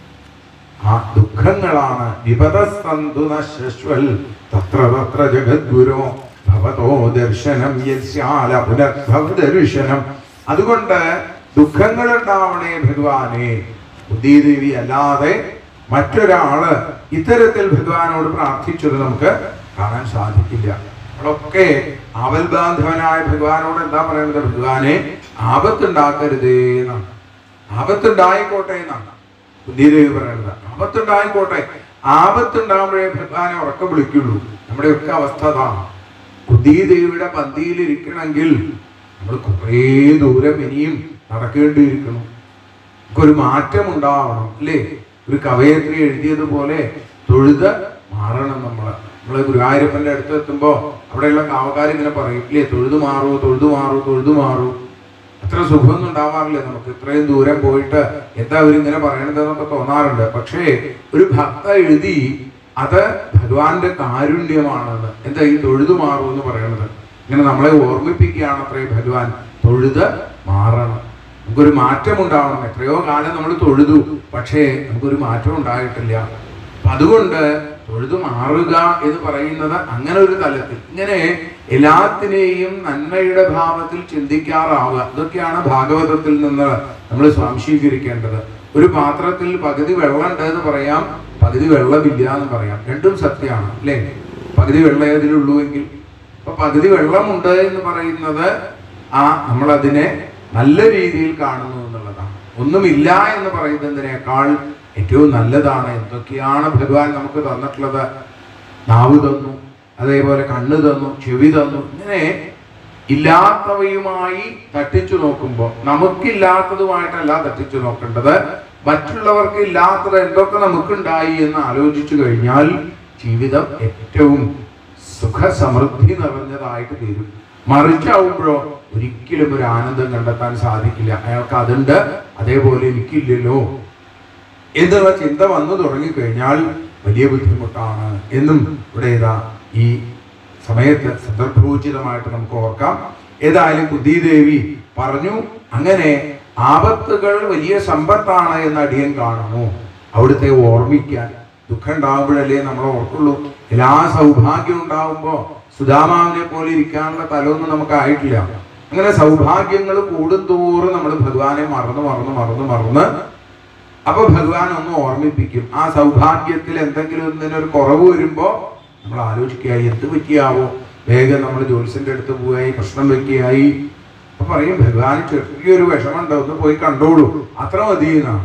ആ ദുഃഖങ്ങളാണ് വിപദസ്തന്തു നശ്വൽ തത്ര തത്ര ജഗദ്ഗുരോ ഭവതോ ദർശനം യസ്യാല പുനർഭവ ദർശനം അതുകൊണ്ട് ദുഃഖങ്ങൾ ഉണ്ടാവണേ ഭഗവാനെ ബുദ്ധിദേവി അല്ലാതെ മറ്റൊരാള് ഇത്തരത്തിൽ ഭഗവാനോട് പ്രാർത്ഥിച്ചത് നമുക്ക് കാണാൻ സാധിക്കില്ല നമ്മളൊക്കെ ആവൽബാന്ധവനായ ഭഗവാനോട് എന്താ പറയുന്നത് ഭഗവാനെ ആപത്തുണ്ടാക്കരുതേ എന്നാണ് ആപത്തുണ്ടായിക്കോട്ടെ എന്നാണ് ബുദ്ധിദേവി പറയുന്നത് ആപത്തുണ്ടായിക്കോട്ടെ ആപത്തുണ്ടാകുമ്പോഴേ ഭഗവാനെ ഉറക്കം വിളിക്കുള്ളൂ നമ്മുടെയൊക്കെ അവസ്ഥ അതാണ് ബുദ്ധിദേവിയുടെ പന്തിയിൽ ഇരിക്കണമെങ്കിൽ നമ്മൾ കുറേ ദൂരം ഇനിയും നടക്കേണ്ടിയിരിക്കണം നമുക്കൊരു മാറ്റം ഉണ്ടാവണം അല്ലേ ഒരു കവയത്രി എഴുതിയതുപോലെ തൊഴുത് മാറണം നമ്മള് നമ്മള് ഗുരുവായൂരപ്പന്റെ അടുത്ത് എത്തുമ്പോ അവിടെയുള്ള കാവക്കാർ ഇങ്ങനെ പറയും ഇല്ലേ തൊഴുതു മാറൂ തൊഴുതു മാറൂ തൊഴുതു മാറൂ അത്ര സുഖമൊന്നും ഉണ്ടാവാറില്ല നമുക്ക് ഇത്രയും ദൂരം പോയിട്ട് എന്താ അവരിങ്ങനെ പറയണതെന്നൊക്കെ തോന്നാറുണ്ട് പക്ഷേ ഒരു ഭക്ത എഴുതി അത് ഭഗവാന്റെ കാരുണ്യമാണെന്ന് എന്താ ഈ തൊഴുതു മാറൂ എന്ന് പറയണത് ഇങ്ങനെ നമ്മളെ ഓർമ്മിപ്പിക്കുകയാണ് അത്രേ ഭഗവാൻ തൊഴുത് മാറണം നമുക്കൊരു മാറ്റം ഉണ്ടാവണം എത്രയോ കാലം നമ്മൾ തൊഴുതു പക്ഷേ നമുക്കൊരു മാറ്റം ഉണ്ടായിട്ടില്ല അപ്പൊ അതുകൊണ്ട് തൊഴുതു മാറുക എന്ന് പറയുന്നത് അങ്ങനെ ഒരു തലത്തിൽ ഇങ്ങനെ എല്ലാത്തിനെയും നന്മയുടെ ഭാവത്തിൽ ചിന്തിക്കാറാവുക ഇതൊക്കെയാണ് ഭാഗവതത്തിൽ നിന്ന് നമ്മൾ സ്വാംശീകരിക്കേണ്ടത് ഒരു പാത്രത്തിൽ പകുതി വെള്ളമുണ്ട് എന്ന് പറയാം പകുതി വെള്ളമില്ല എന്ന് പറയാം രണ്ടും സത്യമാണ് അല്ലേ പകുതി വെള്ളം അതിലുള്ളൂ എങ്കിൽ അപ്പൊ പകുതി വെള്ളമുണ്ട് എന്ന് പറയുന്നത് ആ നമ്മളതിനെ നല്ല രീതിയിൽ കാണുന്നു എന്നുള്ളതാണ് ഒന്നുമില്ല എന്ന് പറയുന്നതിനേക്കാൾ ഏറ്റവും നല്ലതാണ് എന്തൊക്കെയാണ് ഭഗവാൻ നമുക്ക് തന്നിട്ടുള്ളത് നാവ് തന്നു അതേപോലെ കണ്ണ് തന്നു ചെവി തന്നു ഇങ്ങനെ ഇല്ലാത്തവയുമായി തട്ടിച്ചു നോക്കുമ്പോൾ നമുക്കില്ലാത്തതുമായിട്ടല്ല തട്ടിച്ചു നോക്കേണ്ടത് മറ്റുള്ളവർക്ക് ഇല്ലാത്തത് എന്തൊക്കെ നമുക്കുണ്ടായി എന്ന് ആലോചിച്ചു കഴിഞ്ഞാൽ ജീവിതം ഏറ്റവും സുഖസമൃദ്ധി നിറഞ്ഞതായിട്ട് തീരും മറിച്ചാവുമ്പോഴോ ഒരിക്കലും ഒരു ആനന്ദം കണ്ടെത്താൻ സാധിക്കില്ല അയാൾക്ക് അതുണ്ട് അതേപോലെ എനിക്കില്ലല്ലോ എന്നുള്ള ചിന്ത വന്നു തുടങ്ങിക്കഴിഞ്ഞാൽ വലിയ ബുദ്ധിമുട്ടാണ് എന്നും ഇവിടെ ഇതാ ഈ സമയത്ത് സന്ദർഭോചിതമായിട്ട് നമുക്ക് ഓർക്കാം ഏതായാലും ബുദ്ധിദേവി പറഞ്ഞു അങ്ങനെ ആപത്തുകൾ വലിയ സമ്പത്താണ് എന്ന് അടിയൻ കാണുന്നു അവിടുത്തെ ഓർമ്മിക്കാൻ ദുഃഖം ഉണ്ടാകുമ്പോഴല്ലേ നമ്മൾ ഓർക്കുള്ളൂ എല്ലാ സൗഭാഗ്യം ഉണ്ടാവുമ്പോ സുധാമാവിനെ പോലെ ഇരിക്കാനുള്ള തലമൊന്നും നമുക്ക് ആയിട്ടില്ല അങ്ങനെ സൗഭാഗ്യങ്ങൾ കൂടുന്തോറും നമ്മൾ ഭഗവാനെ മറന്ന് മറന്ന് മറന്ന് മറന്ന് അപ്പൊ ഭഗവാൻ ഒന്ന് ഓർമ്മിപ്പിക്കും ആ സൗഭാഗ്യത്തിൽ എന്തെങ്കിലും ഒന്നിനൊരു കുറവ് വരുമ്പോ നമ്മൾ ആലോചിക്കുക എന്ത് പറ്റിയാവോ വേഗം നമ്മൾ ജ്യോത്സ്യന്റെ അടുത്ത് പോയി പ്രശ്നം വെക്കുകയായി അപ്പൊ പറയും ഭഗവാൻ ചെറിയൊരു വിഷമുണ്ട് ഒന്ന് പോയി കണ്ടോളൂ അത്ര മതി എന്നാണ്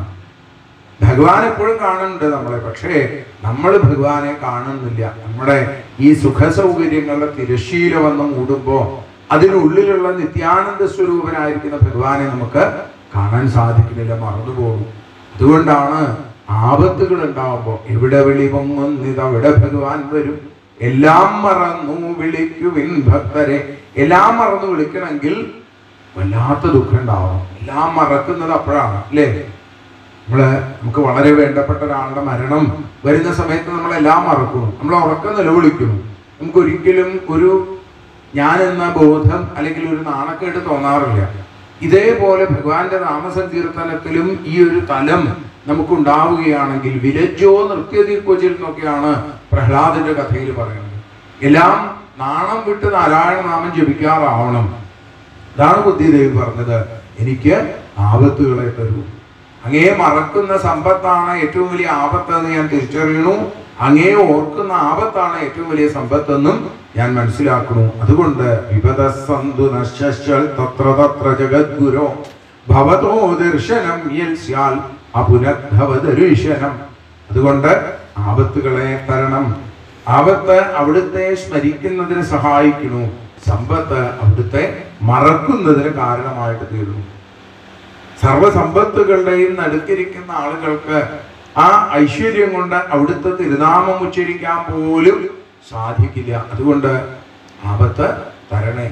ഭഗവാൻ എപ്പോഴും കാണുന്നുണ്ട് നമ്മളെ പക്ഷേ നമ്മൾ ഭഗവാനെ കാണുന്നില്ല നമ്മുടെ ഈ സുഖ സൗകര്യങ്ങളുടെ തിരശീല വന്ന് മൂടുമ്പോ അതിനുള്ളിലുള്ള നിത്യാനന്ദ സ്വരൂപനായിരിക്കുന്ന ഭഗവാനെ നമുക്ക് കാണാൻ സാധിക്കുന്നില്ല മറന്നുപോകും അതുകൊണ്ടാണ് ആപത്തുകൾ ഉണ്ടാവുമ്പോൾ എവിടെ വിളി പൊങ്ങുന്നിത് അവിടെ ഭഗവാൻ വരും എല്ലാം മറന്നു വിളിക്കുവിൻ ഭക്തരെ എല്ലാം മറന്നു വിളിക്കണമെങ്കിൽ വല്ലാത്ത ദുഃഖം ഉണ്ടാവണം എല്ലാം മറക്കുന്നത് അപ്പോഴാണ് അല്ലേ നമ്മള് നമുക്ക് വളരെ വേണ്ടപ്പെട്ട ഒരാളുടെ മരണം വരുന്ന സമയത്ത് നമ്മൾ എല്ലാം മറക്കുന്നു നമ്മൾ ഉറക്കം നിലവിളിക്കുന്നു നമുക്ക് ഒരിക്കലും ഒരു ഞാൻ എന്ന ബോധം അല്ലെങ്കിൽ ഒരു നാണക്കേട് തോന്നാറില്ല ഇതേപോലെ ഭഗവാന്റെ നാമസങ്കീർത്തനത്തിലും ഈ ഒരു തലം നമുക്ക് ഉണ്ടാവുകയാണെങ്കിൽ വിലജോ നൃത്യതി കൊച്ചിൽ എന്നൊക്കെയാണ് പ്രഹ്ലാദന്റെ കഥയിൽ പറയുന്നത് എല്ലാം നാണം വിട്ട് നാരായണ നാമം ജപിക്കാറാവണം അതാണ് ബുദ്ധിദേവി പറഞ്ഞത് എനിക്ക് ആപത്തുകളെ തരൂ അങ്ങേ മറക്കുന്ന സമ്പത്താണ് ഏറ്റവും വലിയ ആപത്തെന്ന് ഞാൻ തിരിച്ചറിയണു അങ്ങേ ഓർക്കുന്ന ആപത്താണ് ഏറ്റവും വലിയ സമ്പത്തെന്നും ഞാൻ മനസ്സിലാക്കുന്നു അതുകൊണ്ട് വിപദ സന്തു നശ്യൽ തത്ര തത്ര ജഗദ്ഗുരോ ഭവതോ ദർശനം യൽ സ്യാൽ അപുനഃഭവദർശനം അതുകൊണ്ട് ആപത്തുകളെ തരണം ആപത്ത് അവിടുത്തെ സ്മരിക്കുന്നതിന് സഹായിക്കുന്നു സമ്പത്ത് അവിടുത്തെ മറക്കുന്നതിന് കാരണമായിട്ട് തീരുന്നു സർവസമ്പത്തുകളുടെയും നടുക്കിരിക്കുന്ന ആളുകൾക്ക് ആ ഐശ്വര്യം കൊണ്ട് അവിടുത്തെ തിരുനാമം ഉച്ചരിക്കാൻ പോലും സാധിക്കില്ല അതുകൊണ്ട് ആപത്ത് തരണേ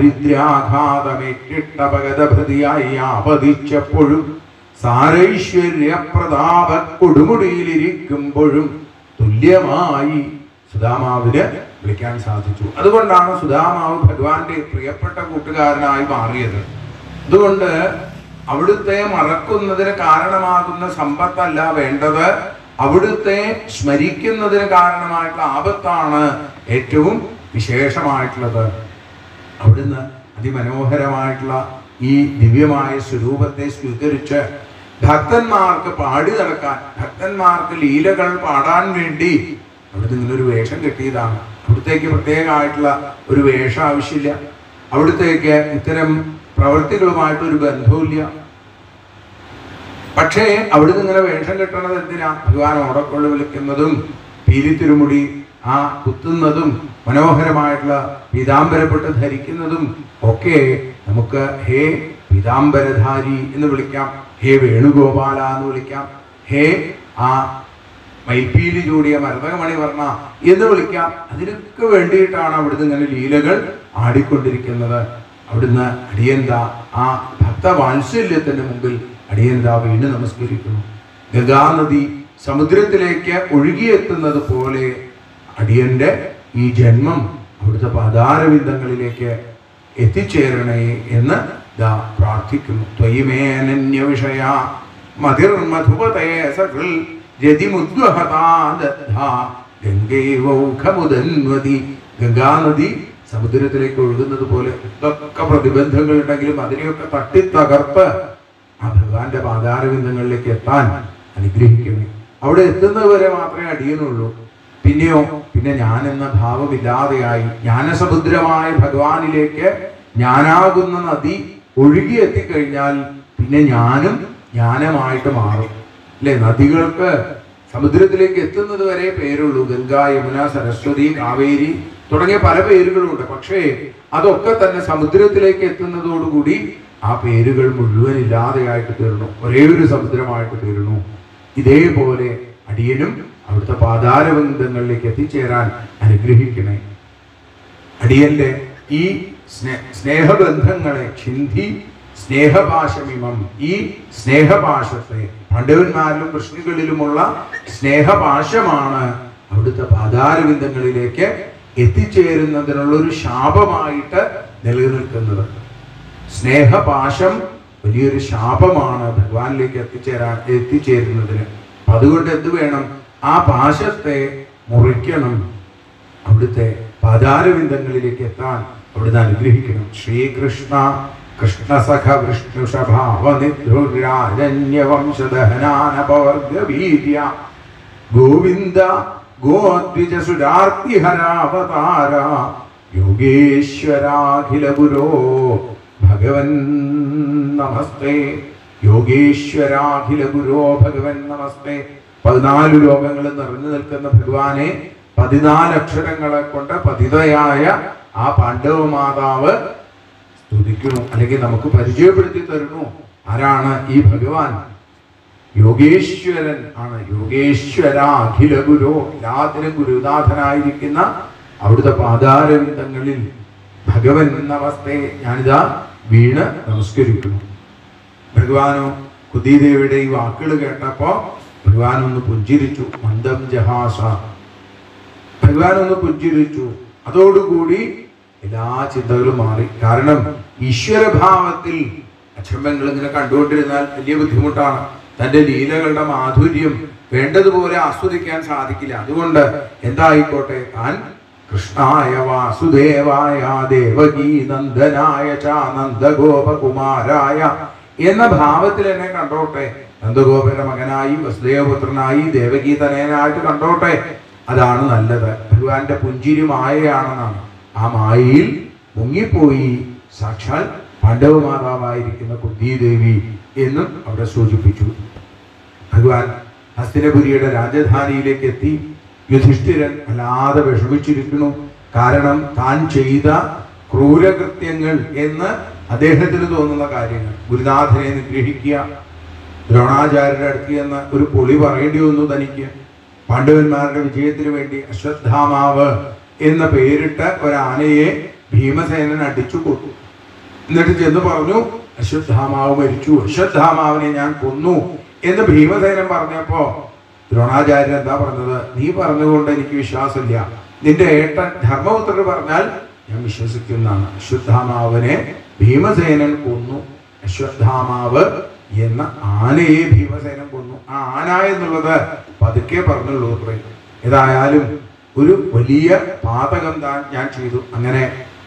ദാരിദ്ര്യാഘാതമേറ്റിട്ടപഗതഭൃതിയായി ആപതിച്ചപ്പോഴും സാരൈശ്വര്യ പ്രതാപ കൊടുമുടിയിലിരിക്കുമ്പോഴും തുല്യമായി സുധാമാവിന് വിളിക്കാൻ സാധിച്ചു അതുകൊണ്ടാണ് സുധാമാവ് ഭഗവാന്റെ പ്രിയപ്പെട്ട കൂട്ടുകാരനായി മാറിയത് അതുകൊണ്ട് അവിടുത്തെ മറക്കുന്നതിന് കാരണമാകുന്ന സമ്പത്തല്ല വേണ്ടത് അവിടുത്തെ സ്മരിക്കുന്നതിന് കാരണമായിട്ടുള്ള ആപത്താണ് ഏറ്റവും വിശേഷമായിട്ടുള്ളത് അവിടുന്ന് അതിമനോഹരമായിട്ടുള്ള ഈ ദിവ്യമായ സ്വരൂപത്തെ സ്വീകരിച്ച് ഭക്തന്മാർക്ക് പാടി നടക്കാൻ ഭക്തന്മാർക്ക് ലീലകൾ പാടാൻ വേണ്ടി അവിടുന്ന് ഇങ്ങനെ ഒരു വേഷം കെട്ടിയതാണ് അവിടുത്തേക്ക് പ്രത്യേകമായിട്ടുള്ള ഒരു വേഷം ആവശ്യമില്ല അവിടുത്തേക്ക് ഇത്തരം പ്രവൃത്തികളുമായിട്ട് ഒരു ബന്ധവുമില്ല പക്ഷേ അവിടുന്ന് ഇങ്ങനെ വേഷം കെട്ടണത് എന്തിനാ ഭഗവാൻ ഓടക്കൊള്ളു വിളിക്കുന്നതും പീലിത്തിരുമുടി ആ കുത്തുന്നതും മനോഹരമായിട്ടുള്ള പീതാംബരപ്പെട്ട് ധരിക്കുന്നതും ഒക്കെ നമുക്ക് ഹേ പീതാംബരധാരി എന്ന് വിളിക്കാം ഹേ വേണുഗോപാല എന്ന് വിളിക്കാം ഹേ ആ മൈപ്പീലി ചൂടിയ മരതകമണി വർണ്ണ എന്ന് വിളിക്കാം അതിനൊക്കെ വേണ്ടിയിട്ടാണ് അവിടുന്ന് ഇങ്ങനെ ലീലകൾ ആടിക്കൊണ്ടിരിക്കുന്നത് അവിടുന്ന് അടിയന്ത ആ ഭക്തവാത്സല്യത്തിന്റെ മുമ്പിൽ അടിയന്ത വീണ് നമസ്കരിക്കുന്നു ഗംഗാനദി സമുദ്രത്തിലേക്ക് ഒഴുകിയെത്തുന്നത് പോലെ അടിയന്റെ ഈ ജന്മം അവിടുത്തെ പാതാരവിന്ദങ്ങളിലേക്ക് എത്തിച്ചേരണേ എന്ന് ദാ പ്രാർത്ഥിക്കുന്നു ത്വയിമേനന്യ വിഷയ മതിർമധുപതേ സകൃൽ രതിമുദ്വഹതാ ദഗ്ധാ ഗംഗൈവൗഖമുദന്വതി ഗംഗാനദി സമുദ്രത്തിലേക്ക് ഒഴുകുന്നത് പോലെ എന്തൊക്കെ പ്രതിബന്ധങ്ങൾ ഉണ്ടെങ്കിലും അതിനെയൊക്കെ തട്ടിത്തകർത്ത് ആ ഭഗവാന്റെ പാതാരവിന്ദങ്ങളിലേക്ക് എത്താൻ അനുഗ്രഹിക്കണേ അവിടെ എത്തുന്നത് വരെ മാത്രമേ അടിയനുള്ളൂ പിന്നെയോ പിന്നെ ഞാൻ എന്ന ഭാവമില്ലാതെയായി ജ്ഞാനസമുദ്രമായ ഭഗവാനിലേക്ക് ഞാനാകുന്ന നദി ഒഴുകി എത്തിക്കഴിഞ്ഞാൽ പിന്നെ ഞാനും ജ്ഞാനമായിട്ട് മാറും അല്ലെ നദികൾക്ക് സമുദ്രത്തിലേക്ക് എത്തുന്നത് വരെ പേരുള്ളൂ ഗംഗ യമുന സരസ്വതി കാവേരി തുടങ്ങിയ പല പേരുകളുണ്ട് പക്ഷേ അതൊക്കെ തന്നെ സമുദ്രത്തിലേക്ക് എത്തുന്നതോടുകൂടി ആ പേരുകൾ മുഴുവൻ ഇല്ലാതെയായിട്ട് തീർന്നു ഒരേ ഒരു സമുദ്രമായിട്ട് തീർന്നു ഇതേപോലെ അടിയനും അവിടുത്തെ പാതാരബന്ധങ്ങളിലേക്ക് എത്തിച്ചേരാൻ അനുഗ്രഹിക്കണേ അടിയന്റെ ഈ സ്നേ സ്നേഹബന്ധങ്ങളെ ചിന്തി സ്നേഹപാശമിമം ഈ സ്നേഹപാശത്തെ പാണ്ഡവന്മാരിലും കൃഷ്ണികളിലുമുള്ള സ്നേഹപാശമാണ് അവിടുത്തെ പാതാരബിന്ദങ്ങളിലേക്ക് എത്തിച്ചേരുന്നതിനുള്ള ഒരു ശാപമായിട്ട് നിലനിൽക്കുന്നത് സ്നേഹപാശം വലിയൊരു ശാപമാണ് ഭഗവാനിലേക്ക് എത്തിച്ചേരാൻ എത്തിച്ചേരുന്നതിന് അപ്പൊ അതുകൊണ്ട് എന്ത് വേണം ആ പാശത്തെ മുറിക്കണം അവിടുത്തെ പാതാരവിന്ദങ്ങളിലേക്ക് എത്താൻ അവിടുന്ന് അനുഗ്രഹിക്കണം ശ്രീകൃഷ്ണ കൃഷ്ണസഖ വിഷ്ണുഷഭാവനിദ്രുരാജന്യവംശദഹനാനപവർഗവീര്യ ഗോവിന്ദ ഗോദ്വിജസുരാർത്തിഹരാവതാര യോഗേശ്വരാഖില ഗുരോ ഭഗവൻ നമസ്തേ യോഗേശ്വരാഖില ഗുരോ ഭഗവൻ നമസ്തേ പതിനാല് ലോകങ്ങൾ നിറഞ്ഞു നിൽക്കുന്ന ഭഗവാനെ പതിനാല് അക്ഷരങ്ങളെ കൊണ്ട് പതിതയായ ആ പാണ്ഡവ മാതാവ് സ്തുതിക്കുന്നു അല്ലെങ്കിൽ നമുക്ക് പരിചയപ്പെടുത്തി തരുന്നു ആരാണ് ഈ ഭഗവാൻ യോഗേശ്വരൻ ആണ് യോഗേശ്വര അഖില ഗുരു എല്ലാത്തിനും ഗുരുനാഥനായിരിക്കുന്ന അവിടുത്തെ പാതാരവിന്ദങ്ങളിൽ ഭഗവൻ നമസ്തേ ഞാനിതാ വീണ് നമസ്കരിക്കുന്നു ഭഗവാനോ കുതീദേവിയുടെ ഈ വാക്കുകൾ കേട്ടപ്പോ ഭഗവാൻ ഒന്ന് പുഞ്ചിരിച്ചു മന്ദം ജഹാസ ഭഗവാൻ ഒന്ന് പുഞ്ചിരിച്ചു അതോടുകൂടി എല്ലാ ചിന്തകളും മാറി കാരണം ഈശ്വരഭാവത്തിൽ അക്ഷരങ്ങൾ ഇങ്ങനെ കണ്ടുകൊണ്ടിരുന്നാൽ വലിയ ബുദ്ധിമുട്ടാണ് തന്റെ ലീലകളുടെ മാധുര്യം വേണ്ടതുപോലെ ആസ്വദിക്കാൻ സാധിക്കില്ല അതുകൊണ്ട് എന്തായിക്കോട്ടെ താൻ കൃഷ്ണായ വാസുദേവായ ദേവകീ നന്ദനായ ച നന്ദഗോപകുമാരായ എന്ന ഭാവത്തിൽ എന്നെ കണ്ടോട്ടെ നന്ദഗോപന്റെ മകനായി വസുദേവപുത്രനായി ദേവകീ തനയനായിട്ട് കണ്ടോട്ടെ അതാണ് നല്ലത് ഭഗവാന്റെ പുഞ്ചിരി മായയാണെന്നാണ് ആ മായയിൽ മുങ്ങിപ്പോയി സാക്ഷാൽ പാണ്ഡവ മാതാവായിരിക്കുന്ന കുന്തിദേവി എന്നും അവിടെ സൂചിപ്പിച്ചു ഭഗവാൻ ഹസ്തിനപുരിയുടെ രാജധാനിയിലേക്ക് എത്തി യുധിഷ്ഠിരൻ വല്ലാതെ വിഷമിച്ചിരിക്കുന്നു കാരണം താൻ ചെയ്ത ക്രൂരകൃത്യങ്ങൾ എന്ന് അദ്ദേഹത്തിന് തോന്നുന്ന കാര്യങ്ങൾ ഗുരുനാഥനെ നിഗ്രഹിക്കുക ദ്രോണാചാര്യരുടെ അടുത്ത് എന്ന ഒരു പൊളി പറയേണ്ടി വന്നു തനിക്ക് പാണ്ഡവന്മാരുടെ വിജയത്തിന് വേണ്ടി അശ്വത്ഥാമാവ് എന്ന പേരിട്ട ഒരാനയെ ഭീമസേനൻ അടിച്ചു കൊന്നു എന്നിട്ട് ചെന്ന് പറഞ്ഞു അശ്വത്ഥാമാവ് മരിച്ചു അശ്വത്ഥാമാവിനെ ഞാൻ കൊന്നു എന്ന് ഭീമസേനൻ പറഞ്ഞപ്പോ ദ്രോണാചാര്യൻ എന്താ പറഞ്ഞത് നീ പറഞ്ഞുകൊണ്ട് എനിക്ക് വിശ്വാസമില്ല നിന്റെ ഏട്ടൻ ധർമ്മപുത്രർ പറഞ്ഞാൽ ഞാൻ വിശ്വസിക്കുന്നതാണ് അശ്വത്ഥാമാവിനെ ഭീമസേനൻ കൊന്നു അശ്വത്ഥാമാവ് എന്ന ആനയെ ഭീമസേനൻ കൊന്നു ആ ആന എന്നുള്ളത് പതുക്കെ പറഞ്ഞുള്ളൂ അത്രേ ഏതായാലും ഒരു വലിയ പാതകം താൻ ഞാൻ ചെയ്തു അങ്ങനെ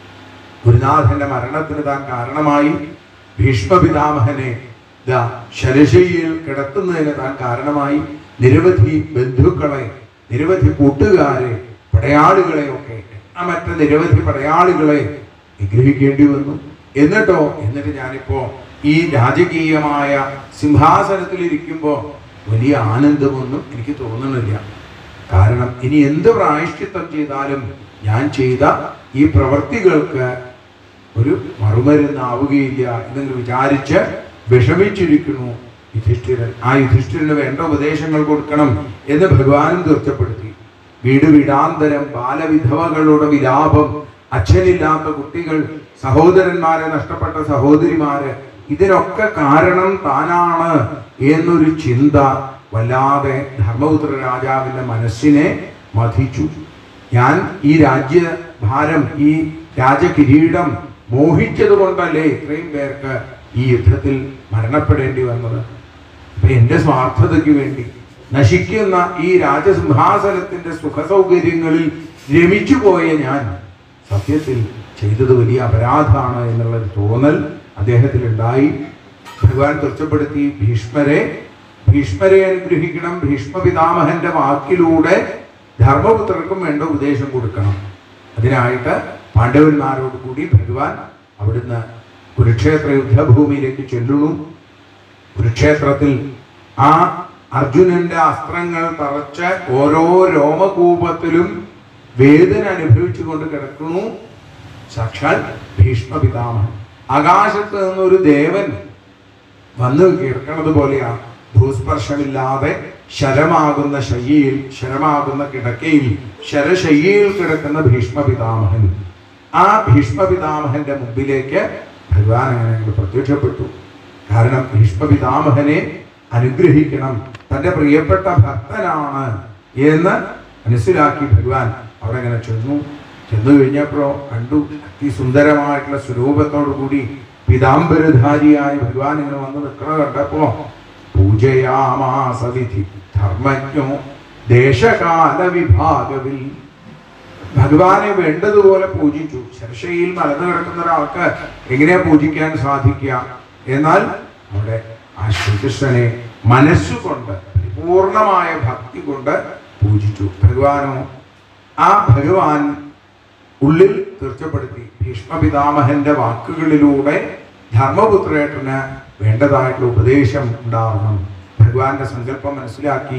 ഗുരുനാഥന്റെ മരണത്തിന് താൻ കാരണമായി ഭീഷ്മപിതാമഹനെ ദാ ശരശയിൽ കിടത്തുന്നതിന് താൻ കാരണമായി നിരവധി ബന്ധുക്കളെ നിരവധി കൂട്ടുകാരെ പടയാളികളെ ഒക്കെ മറ്റ നിരവധി പടയാളികളെ നിഗ്രഹിക്കേണ്ടി വന്നു എന്നിട്ടോ എന്നിട്ട് ഞാനിപ്പോ ഈ രാജകീയമായ സിംഹാസനത്തിൽ ഇരിക്കുമ്പോൾ വലിയ ആനന്ദമൊന്നും എനിക്ക് തോന്നുന്നില്ല കാരണം ഇനി എന്ത് പ്രായശ്ചിത്തം ചെയ്താലും ഞാൻ ചെയ്ത ഈ പ്രവൃത്തികൾക്ക് ഒരു മറുമരുന്നാവുകയില്ല എന്ന് വിചാരിച്ച് വിഷമിച്ചിരിക്കുന്നു യുധിഷ്ഠിരൻ ആ യുധിഷ്ഠിരന് വേണ്ട ഉപദേശങ്ങൾ കൊടുക്കണം എന്ന് ഭഗവാനും തീർച്ചപ്പെടുത്തി വീട് വീടാന്തരം ബാലവിധവകളുടെ വിലാപം അച്ഛനില്ലാത്ത കുട്ടികൾ സഹോദരന്മാരെ നഷ്ടപ്പെട്ട സഹോദരിമാര് ഇതിനൊക്കെ കാരണം താനാണ് എന്നൊരു ചിന്ത വല്ലാതെ ധർമ്മപുത്ര രാജാവിന്റെ മനസ്സിനെ മഥിച്ചു ഞാൻ ഈ രാജ്യഭാരം ഈ രാജകിരീടം മോഹിച്ചത് കൊണ്ടല്ലേ ഇത്രയും പേർക്ക് ഈ യുദ്ധത്തിൽ മരണപ്പെടേണ്ടി വന്നത് അപ്പൊ എന്റെ സ്വാർത്ഥതയ്ക്ക് വേണ്ടി നശിക്കുന്ന ഈ രാജസിംഹാസനത്തിന്റെ സുഖസൗകര്യങ്ങളിൽ രമിച്ചു പോയ ഞാൻ സത്യത്തിൽ ചെയ്തത് വലിയ അപരാധമാണ് എന്നുള്ളൊരു തോന്നൽ അദ്ദേഹത്തിൽ ഉണ്ടായി ഭഗവാൻ തീർച്ചപ്പെടുത്തി ഭീഷ്മരെ ഭീഷ്മരെ അനുഗ്രഹിക്കണം ഭീഷ്മ പിതാമഹന്റെ വാക്കിലൂടെ ധർമ്മപുത്രർക്കും വേണ്ട ഉപദേശം കൊടുക്കണം അതിനായിട്ട് പാണ്ഡവന്മാരോട് കൂടി ഭഗവാൻ അവിടുന്ന് കുരുക്ഷേത്ര യുദ്ധഭൂമിയിലേക്ക് ചെല്ലുന്നു കുരുക്ഷേത്രത്തിൽ ആ അർജുനന്റെ അസ്ത്രങ്ങൾ തറച്ച് ഓരോ രോമകൂപത്തിലും വേദന അനുഭവിച്ചുകൊണ്ട് കിടക്കുന്നു സാക്ഷാൽ ഭീഷ്മ പിതാമഹൻ ആകാശത്ത് നിന്നൊരു ദേവൻ വന്നു കിടക്കുന്നത് പോലെയാണ് ഭൂസ്പർശമില്ലാതെ ശരമാകുന്ന ശയ്യയിൽ ശരമാകുന്ന കിടക്കയിൽ ശരശയ്യയിൽ കിടക്കുന്ന ഭീഷ്മ പിതാമഹൻ ആ ഭീഷ്മ പിതാമഹന്റെ മുമ്പിലേക്ക് ഭഗവാൻ അങ്ങനെ അങ്ങ് പ്രത്യക്ഷപ്പെട്ടു കാരണം ഭീഷ്മ പിതാമഹനെ അനുഗ്രഹിക്കണം തന്റെ പ്രിയപ്പെട്ട ഭക്തനാണ് എന്ന് മനസ്സിലാക്കി ഭഗവാൻ അവിടെ അങ്ങനെ ചെന്നു ചെന്നു കഴിഞ്ഞപ്പോഴോ കണ്ടു അതിസുന്ദരമായിട്ടുള്ള സ്വരൂപത്തോടു കൂടി പീതാംബരധാരിയായ ഭഗവാൻ ഇങ്ങനെ വന്ന് നിൽക്കണ കണ്ടപ്പോ പൂജയാമാസ വിധി ധർമ്മജ്ഞോ ദേശകാല വിഭാഗവിൽ ഭഗവാനെ വേണ്ടതുപോലെ പൂജിച്ചു ശർഷയിൽ മലന്ന് കിടക്കുന്ന ഒരാൾക്ക് എങ്ങനെയാ പൂജിക്കാൻ സാധിക്കുക എന്നാൽ അവിടെ ആ ശ്രീകൃഷ്ണനെ മനസ്സുകൊണ്ട് പരിപൂർണമായ ഭക്തി കൊണ്ട് പൂജിച്ചു ഭഗവാനോ ആ ഭഗവാൻ ഉള്ളിൽ തീർച്ചപ്പെടുത്തി ഭീഷ്മപിതാമഹന്റെ വാക്കുകളിലൂടെ ധർമ്മപുത്രേട്ടന് വേണ്ടതായിട്ടുള്ള ഉപദേശം ഉണ്ടാവണം ഭഗവാന്റെ സങ്കല്പം മനസ്സിലാക്കി